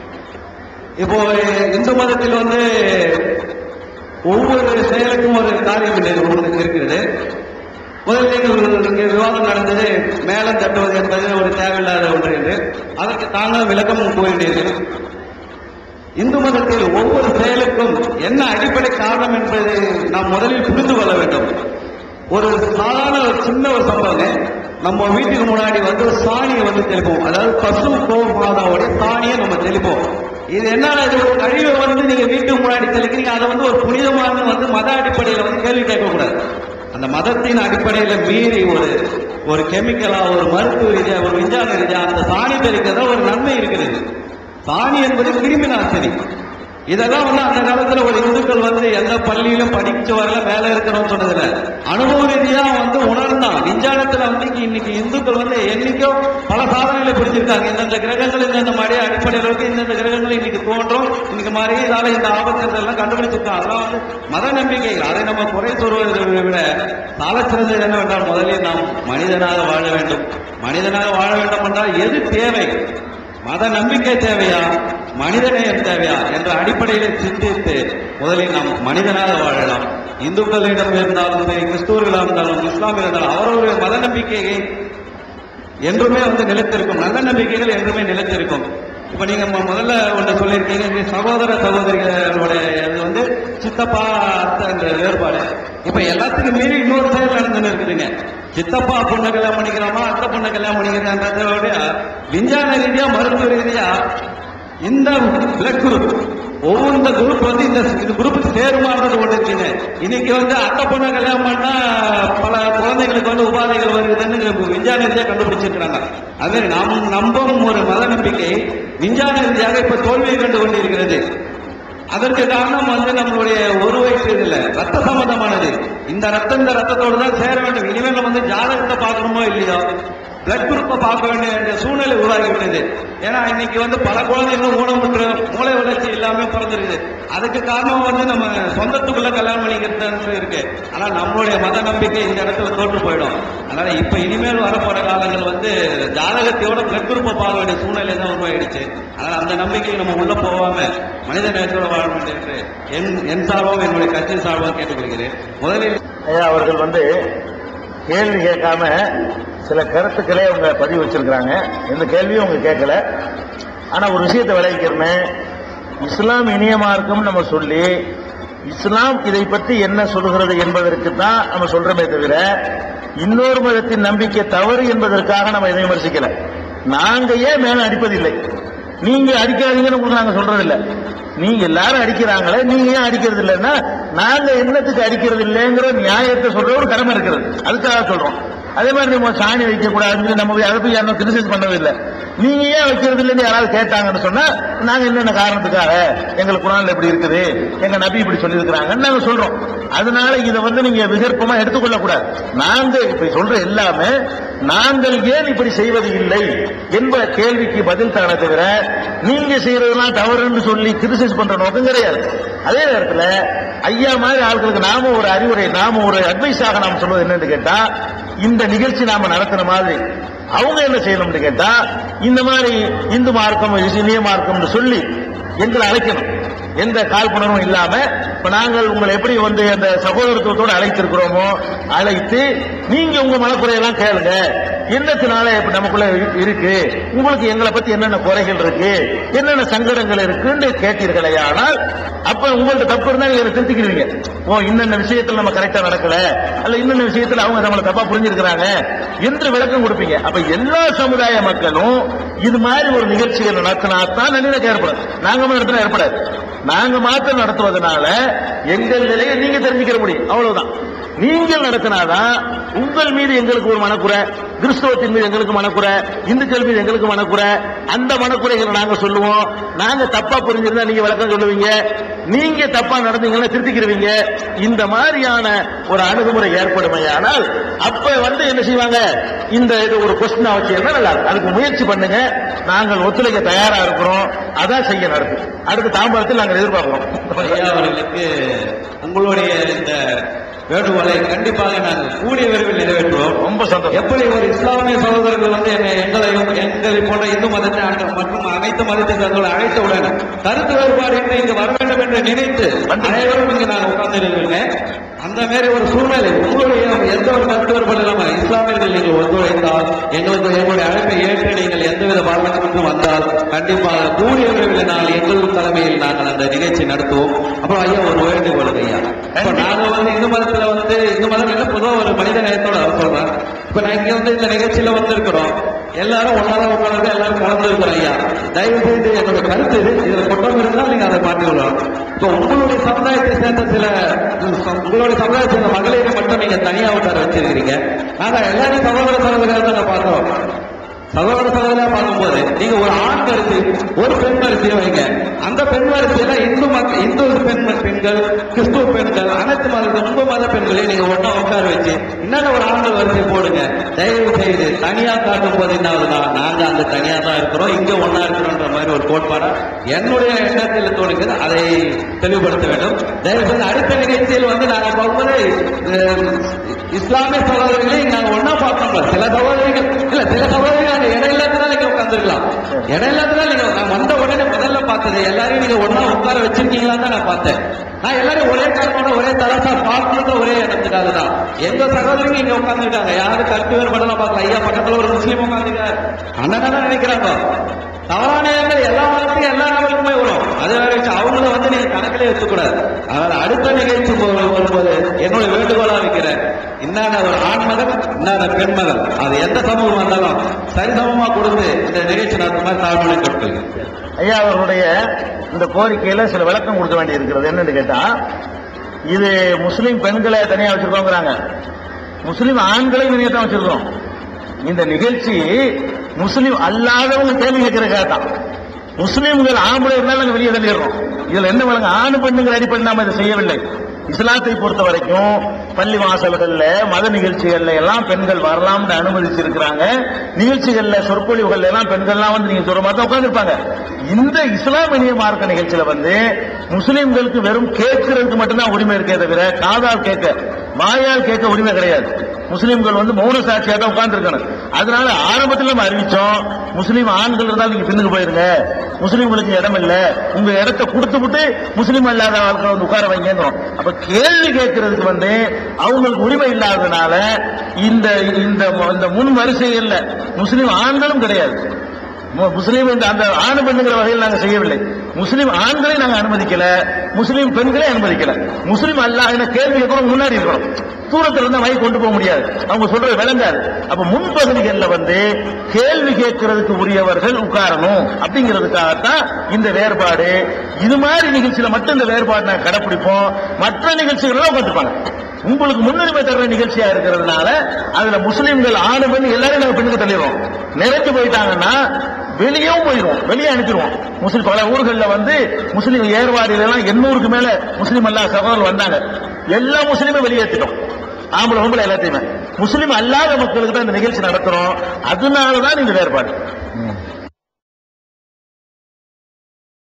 [SPEAKER 6] இப்போ இந்து மதத்தில் வந்து ஒவ்வொரு செயலுக்கும் ஒரு காரியம் இல்லை, ஒன்று இருக்கிறது முதலில் இங்கே விவாதம் நடந்தது மேலம் தட்டுவது என்பது ஒரு தேவையில்லாத ஒன்று என்று அதற்கு தாங்கள் விளக்கம் கூறினீர்கள் இந்து மதத்தில் ஒவ்வொரு செயலுக்கும் என்ன அடிப்படை காரணம் என்பதை நாம் முதலில் புரிந்து கொள்ள வேண்டும் ஒரு சாதாரண ஒரு சின்ன ஒரு சம்பவம் நம்ம வீட்டுக்கு முன்னாடி வந்து ஒரு சாணியை வந்து தெளிப்போம் அதாவது பசு கோ மாதாவுடைய சாணியை நம்ம தெளிப்போம் இது என்னன்னா இது ஒரு கழிவை வந்து நீங்க வீட்டுக்கு முன்னாடி தெளிக்கிறீங்க அதை வந்து ஒரு புனிதமான வந்து மத அடிப்படையில் வந்து கேள்வி கேட்கக்கூடாது அந்த மதத்தின் அடிப்படையில மீறி ஒரு ஒரு கெமிக்கலா ஒரு மருத்துவ ரீதியா ஒரு விஞ்ஞான ரீதியா அந்த சாணி தெளிக்கிறதா ஒரு நன்மை இருக்கிறது சாணி என்பது கிருமி நாசினி இதெல்லாம் வந்து அந்த காலத்துல ஒரு இந்துக்கள் வந்து எந்த பள்ளியிலும் படிச்சு வரல மேல இருக்கணும்னு சொன்னதில்ல அனுபவ ரீதியா வந்து உணர்ந்தான் விஞ்ஞானத்துல வந்து இங்க இன்னைக்கு இந்துக்கள் வந்து என்னைக்கோ பல சாதனைகளை புரிஞ்சிருக்காங்க இந்தந்த கிரகங்கள் இந்தந்த மாதிரி அடிப்படையில் இருக்கு இந்தந்த கிரகங்கள் இன்னைக்கு தோன்றும் இன்னைக்கு மாதிரி இதால இந்த ஆபத்து எல்லாம் கண்டுபிடிச்சிருக்காங்க அதெல்லாம் வந்து மத நம்பிக்கை அதை நம்ம குறை சொல்வதை விட சாலச்சிறந்தது என்னவென்றால் முதலில் நாம் மனிதனாக வாழ வேண்டும் மனிதனாக வாழ வேண்டும் என்றால் எது தேவை மத நம்பிக்கை தேவையா மனிதநேயம் தேவையா என்ற அடிப்படையில் சிந்தித்து முதலில் நாம் மனிதனாக வாழலாம் இந்துக்களிடம் இருந்தாலும் சரி கிறிஸ்துவர்களாக இருந்தாலும் இஸ்லாமியர் இருந்தாலும் அவரவருடைய மத நம்பிக்கையை என்றுமே வந்து நிலைத்திருக்கும் நல்ல நம்பிக்கைகள் என்றுமே நிலைத்திருக்கும் இப்ப நீங்க மு- முதல்ல ஒன்று சொல்லியிருக்கீங்க இந்த சகோதர சகோதரிகளுடைய இது வந்து சித்தப்பா அத்தை என்ற வேறுபாடு இப்ப எல்லாத்துக்கும் மீறி இன்னொரு செயல் நடந்துன்னு இருக்குதுங்க சித்தப்பா பொண்ணை கல்யாணம் பண்ணிக்கலாமா அத்தை பொண்ணை கல்யாணம் பண்ணிக்கிறேன்றதை விட விஞ்ஞான ரீதியா மருத்துவ ரீதியா இந்த பிளட் குரூப் ஒவ்வொரு குரூப் வந்து இந்த இந்த குரூப்புக்கு சேருமான்றது ஒன்று இருக்குங்க இன்னைக்கு வந்து அத்தை பொண்ணை கல்யாணம் பண்ணா பல குழந்தைகளுக்கு வந்து உபாதைகள் வருதுன்னு விஞ்ஞான ரீதியா கண்டுபிடிச்சிருக்கிறாங்க அது மாதிரி நாம் நம்பும் ஒரு மத நம்பிக்கை விஞ்ஞான ரீதியாக இப்ப தோல்வியை கண்டு கொண்டிருக்கிறது அதற்கு காரணம் வந்து நம்மளுடைய ஒரு வயசு இல்ல ரத்த சம்பந்தமானது இந்த ரத்தம் இந்த ரத்தத்தோடு தான் சேர வேண்டும் இனிமேல் நம்ம வந்து ஜாதகத்தை பார்க்கணுமோ இல்லையோ பிளட் குரூப்பை பார்க்க வேண்டிய வேண்டிய சூழ்நிலை உருவாகிவிட்டது ஏன்னா இன்னைக்கு வந்து பல குழந்தைகளும் ஊனமுற்று மூளை வளர்ச்சி இல்லாம பிறந்திருக்குது அதுக்கு காரணம் வந்து நம்ம சொந்தத்துக்குள்ள கல்யாணம் பண்ணிக்கிறது இருக்கு ஆனா நம்மளுடைய மத நம்பிக்கை இந்த இடத்துல தோற்று போயிடும் அதனால இப்ப இனிமேல் வரப்போற காலங்கள் வந்து ஜாதகத்தையோட பிளட் குரூப்பை பார்க்க வேண்டிய சூழ்நிலை தான் உருவாயிடுச்சு அதனால அந்த நம்பிக்கைக்கு நம்ம உள்ள போகாம மனித நேரத்தோட வாழ வேண்டும் என்று என் என் சார்பாகவும் என்னுடைய கட்சி சார்பாகவும் கேட்டுக்கொள்கிறேன் முதலில்
[SPEAKER 2] ஐயா அவர்கள் வந்து கேள்வி கேட்காம சில கருத்துக்களே அவங்க பதிவு வச்சிருக்கிறாங்க எந்த கேள்வியும் அவங்க கேட்கல ஆனா ஒரு விஷயத்தை விளைவிக்கிறேன் இஸ்லாம் இனிய மார்க்கம் நம்ம சொல்லி இஸ்லாம் இதை பற்றி என்ன சொல்கிறது என்பதற்கு தான் நம்ம சொல்றோமே தவிர இன்னொரு மதத்தின் நம்பிக்கை தவறு என்பதற்காக நம்ம இதை விமர்சிக்கல நாங்க ஏன் மேல அடிப்பதில்லை நீங்க அடிக்காதீங்கன்னு உங்களுக்கு நாங்க சொல்றதில்ல நீங்க எல்லாரும் அடிக்கிறாங்களே நீங்க ஏன் அடிக்கிறது இல்லைன்னா நாங்க என்னத்துக்கு அடிக்கிறது இல்லைங்கிற நியாயத்தை சொல்ற ஒரு கடமை இருக்கிறது அதுக்காக சொல்றோம் அதே மாதிரி நம்ம சாணி வைக்க கூடாதுன்னு நம்ம அதை போய் யாரும் கிரிட்டிசைஸ் பண்ணவே இல்லை நீங்க ஏன் வைக்கிறது இல்லைன்னு யாராவது கேட்டாங்கன்னு சொன்னா நாங்க என்னென்ன காரணத்துக்காக எங்களுக்கு குரான்ல இப்படி இருக்குது எங்க நபி இப்படி சொல்லியிருக்கிறாங்கன்னு நாங்க சொல்றோம் அதனால இதை வந்து நீங்க விகற்பமா எடுத்துக்கொள்ள கூடாது நாங்க இப்படி சொல்ற எல்லாமே நாங்கள் ஏன் இப்படி செய்வது இல்லை என்ப கேள்விக்கு பதில் தானே தவிர நீங்க செய்யறதெல்லாம் தவறுன்னு சொல்லி கிரிட்டிசைஸ் பண்ற நோக்கம் கிடையாது அதே நேரத்துல ஐயா மாதிரி ஆட்களுக்கு நாம ஒரு அறிவுரை நாம ஒரு அட்வைஸாக நாம் சொல்வது என்னன்னு கேட்டா இந்த நிகழ்ச்சி நாம நடத்துற மாதிரி அவங்க என்ன செய்யணும்னு கேட்டா இந்த மாதிரி இந்து மார்க்கம் இனிய மார்க்கம்னு சொல்லி எங்களை அழைக்கணும் எந்த காழ்ப்புணர்வும் இல்லாம இப்ப நாங்கள் உங்களை எப்படி வந்து அந்த சகோதரத்துவத்தோடு அழைத்திருக்கிறோமோ அழைத்து நீங்க உங்க மனக்குறையெல்லாம் கேளுங்க என்னத்தினால இப்ப நமக்குள்ள இரு- இருக்கு உங்களுக்கு எங்களை பத்தி என்னென்ன குறைகள் இருக்கு என்னென்ன சங்கடங்கள் இருக்குன்னு கேட்டீர்களே ஆனால் அப்ப உங்கள்ட்ட தப்பு இருந்தா நீங்க அதை திருத்திக்கிடுவீங்க ஓ இன்னென்ன விஷயத்துல நம்ம கரெக்டா நடக்கல அல்ல இன்னென்ன விஷயத்துல அவங்க நம்மளை தப்பா புரிஞ்சிருக்கிறாங்க என்று விளக்கம் கொடுப்பீங்க அப்ப எல்லா சமுதாய மக்களும் இது மாதிரி ஒரு நிகழ்ச்சிகள் நடத்தினா தான் நல்லிணக்கம் ஏற்படும் நாங்க மட்டும் நடத்தினா ஏற்படாது நாங்க மாத்திரம் நடத்துவதனால எங்கள் நிலையை நீங்க தெரிஞ்சுக்கிற முடியும் அவ்வளவுதான் நீங்கள் நடத்தினாதான் உங்கள் மீது எங்களுக்கு ஒரு மனக்குறை கிறிஸ்தவத்தின் மீது எங்களுக்கு மனக்குறை இந்துக்கள் மீது எங்களுக்கு மனக்குறை அந்த மனக்குறைகளை நாங்க சொல்லுவோம் நாங்க தப்பா புரிஞ்சிருந்தா நீங்க விளக்கம் சொல்லுவீங்க நீங்க தப்பா நடந்தீங்கன்னா திருத்திக்கிருவீங்க இந்த மாதிரியான ஒரு அணுகுமுறை ஏற்படுமையானால் அப்ப வந்து என்ன செய்வாங்க இந்த இது ஒரு கொஸ்டின் வச்சு என்ன நல்லா இருக்கும். அதுக்கு முயற்சி பண்ணுங்க நாங்கள் ஒத்துழைக்க தயாரா இருக்கிறோம் அதான் செய்ய நடக்கும் அடுத்த தாம்பரத்தில் நாங்கள் எதிர்பார்க்கிறோம்
[SPEAKER 6] ஐயா அவர்களுக்கு உங்களுடைய இந்த வேண்டுகோளை கண்டிப்பாக நாங்கள் கூடிய விரைவில் நிறைவேற்றுவோம்
[SPEAKER 2] ரொம்ப சந்தோஷம்
[SPEAKER 6] எப்படி ஒரு இஸ்லாமிய சகோதரர்கள் வந்து என்னை எங்களையும் எங்களை போன்ற இந்து மதத்தை ஆண்ட- மற்றும் அனைத்து மதத்தை சார்ந்தவர்களை அழைத்தவுடன் கருத்து வேறுபாடு இன்றி இங்கு வர வேண்டும் என்று நினைத்து அனைவரும் இங்கு நான் உட்கார்ந்திருக்கிறேன் அந்த மாதிரி ஒரு சூழ்நிலை உங்களுடைய எந்த ஒரு கருத்து வேறுபாடு இல்லாமல் இஸ்லாமியர்கள் நீங்கள் ஒத்துழைத்தால் எங்களுக்கு எங்களுடைய அழைப்பை ஏற்று நீங்கள் எந்தவித பாரபட்சமும் வந்தால் கண்டிப்பாக கூடிய விரைவில் நாங்கள் எங்கள் தலைமையில் நாங்கள் அந்த நிகழ்ச்சி நடத்துவோம் அப்புறம் ஐயா ஒரு வேண்டுகோள் ஐயா இப்ப நாங்க வந்து இந்து மதத்துல வந்து இந்து மதம் இல்ல பொதுவா ஒரு மனித நேயத்தோட சொல்றேன் இப்ப நான் இங்க வந்து இந்த நிகழ்ச்சியில வந்திருக்கிறோம் எல்லாரும் ஒன்னாதான் உட்கார்ந்து எல்லாரும் கலந்து இருக்கிறோம் ஐயா தயவு செய்து என்னோட கருத்து இது இதுல குற்றம் இருந்தால் நீங்க அதை மாற்றி விடலாம் இப்போ உங்களுடைய சமுதாயத்தை சேர்ந்த சில உங்களுடைய சமுதாயத்தை சேர்ந்த மகளிரை மட்டும் நீங்க தனியா உட்கார வச்சிருக்கிறீங்க ஆனா எல்லாரும் சகோதர சகோதரியாக தான் பார்க்கிறோம் சகோதர சகோதரியா பார்க்கும்போது நீங்க ஒரு ஆண் வரிசை ஒரு பெண் வரிசையை வைங்க அந்த பெண் வரிசையில இந்து மக்கள் இந்து பெண் பெண்கள் கிறிஸ்துவ பெண்கள் அனைத்து மத ரொம்ப மத பெண்களையும் நீங்க ஒண்ணா உட்கார வச்சு இன்னொரு ஒரு ஆண்கள் வரிசை போடுங்க தயவு செய்து தனியா காட்டும் போது என்ன ஆகுதுன்னா நாங்க அந்த தனியா தான் இருக்கிறோம் இங்க ஒண்ணா இருக்கிறோன்ற மாதிரி ஒரு கோட்பாடா என்னுடைய எண்ணத்தில் தோணுகிறது அதை தெளிவுபடுத்த வேண்டும் தயவு செய்து அடுத்த நிகழ்ச்சியில் வந்து நாங்க பார்க்கும்போது அஹ், இஸ்லாமிய சகோதரிகளை நாங்க ஒண்ணா பார்த்தோம்ல சில சகோதரிகள் இல்ல சில சகோதரிகள் அந்த இடம் இல்லாததால நீங்க உட்காந்துருக்கலாம் இடம் இல்லாததால நீங்க நான் வந்த உடனே முதல்ல பார்த்தது எல்லாரையும் நீங்க ஒண்ணா உட்கார வச்சிருக்கீங்களான்னு தான் நான் பார்த்தேன் நான் எல்லாரும் ஒரே காரணோட ஒரே தரசா பார்க்கறது ஒரே இடத்துக்காக தான் எந்த சகோதரிங்க இங்க உட்காந்துருக்காங்க யாரு கருத்து வேறுபடலாம் பார்க்கல ஐயா பக்கத்துல ஒரு முஸ்லீம் உட்காந்துருக்காரு அண்ணன் நினைக்கிறாங்க தவறான எண்ணங்கள் எல்லா மதத்துக்கும் எல்லா நபருக்குமே வரும் அது வேற விஷயம் அவங்கள வந்து நீங்க கணக்கிலே வச்சுக்கூடாது அதனால அடுத்த நிகழ்ச்சி போ- வரும்போது என்னுடைய வேண்டுகோளா வைக்கிறேன் இன்னான ஒரு ஆண் மகன் இன்னான பெண் மகன் அது எந்த சமூகம் வந்தாலும் சரிசமமா கொடுத்து இந்த நிகழ்ச்சி நடத்த மாதிரி தாழ்மொழி கொடுத்துருக்கேன்
[SPEAKER 2] ஐயா அவர்களுடைய இந்த கோரிக்கையில சில விளக்கம் கொடுக்க வேண்டி இருக்கிறது என்னன்னு கேட்டா இது முஸ்லிம் பெண்களை தனியா வச்சிருக்கோங்கிறாங்க முஸ்லிம் ஆண்களையும் தனியா தான் வச்சிருக்கோம் இந்த நிகழ்ச்சி முஸ்லிம் அல்லாதவங்க கேள்வி கேட்கிறதுக்காக தான் முஸ்லிம்கள் ஆம்பளை இருந்தாலும் நாங்க வெளியே தள்ளிடுறோம் இதுல என்ன வழங்க ஆண் பெண்ணுங்கிற அடிப்படை நாம இதை செய்யவில்லை இஸ்லாத்தை பொறுத்த வரைக்கும் பள்ளி வாசல்கள்ல மத நிகழ்ச்சிகள்ல எல்லாம் பெண்கள் வரலாம்னு அனுமதிச்சிருக்கிறாங்க நிகழ்ச்சிகள்ல சொற்பொழிவுகள்ல எல்லாம் பெண்கள்லாம் வந்து நீங்க சொல்ற மாதிரி உட்காந்துருப்பாங்க இந்த இஸ்லாமிய மார்க்க நிகழ்ச்சியில வந்து முஸ்லிம்களுக்கு வெறும் கேட்கறதுக்கு மட்டும்தான் உரிமை இருக்கே தவிர காதால் கேட்க வாயால் கேட்க உரிமை கிடையாது முஸ்லிம்கள் வந்து மௌன சாட்சியா தான் உட்கார்ந்துருக்கணும் அதனால ஆரம்பத்தில் நம்ம அறிவிச்சோம் முஸ்லீம் ஆண்கள் இருந்தாலும் நீங்க பின்னுக்கு போயிருங்க முஸ்லிம்களுக்கு இடம் இல்ல உங்க இடத்தை கொடுத்து விட்டு முஸ்லீம் அல்லாத ஆட்களை வந்து உட்கார வைங்கிறோம் அப்ப கேள்வி கேட்கறதுக்கு வந்து அவங்களுக்கு உரிமை இல்லாததுனால இந்த இந்த இந்த முன் வரிசைகள்ல முஸ்லீம் ஆண்களும் கிடையாது மு- முஸ்லீம் இந்த அந்த ஆண் பெண்ணுங்கிற வகையில் நாங்க செய்யவில்லை முஸ்லீம் ஆண்களை நாங்க அனுமதிக்கல முஸ்லீம் பெண்களை அனுமதிக்கல முஸ்லீம் அல்லாஹ் என கேள்வி கேட்கணும் முன்னாடி இருக்கணும் தூரத்துல இருந்தா மை கொண்டு போக முடியாது அவங்க சொல்றது விளங்காது அப்ப முன்பகுதிகளில் வந்து கேள்வி கேட்கறதுக்கு உரியவர்கள் உட்காரணும் அப்படிங்கிறதுக்காகத்தான் இந்த வேறுபாடு இது மாதிரி நிகழ்ச்சியில மட்டும் இந்த வேறுபாடு நாங்க கடைப்பிடிப்போம் மற்ற நிகழ்ச்சிகள் உட்காந்துருப்பாங்க உங்களுக்கு முன்னுரிமை தர்ற நிகழ்ச்சியா இருக்கிறதுனால அதுல முஸ்லிம்கள் ஆணு பெண் எல்லாரும் நாங்க பெண்ணுக்கு தள்ளிடுவோம் நிறைஞ்சு போயிட்டாங்கன்னா வெளியவும் போயிடுவோம் வெளியே அனுப்பிடுவோம் முஸ்லிம் பல ஊர்கள்ல வந்து முஸ்லிம் ஏர்வாடியில எல்லாம் எண்ணூறுக்கு மேல முஸ்லிம் அல்லா சகோதரர் வந்தாங்க எல்லா முஸ்லீமும் வெளியேற்றிட்டோம் ஆம்பளை பொம்பளை எல்லாத்தையுமே முஸ்லிம் அல்லாத மக்களுக்கு தான் இந்த நிகழ்ச்சி நடத்துறோம் அதனாலதான் இந்த வேறுபாடு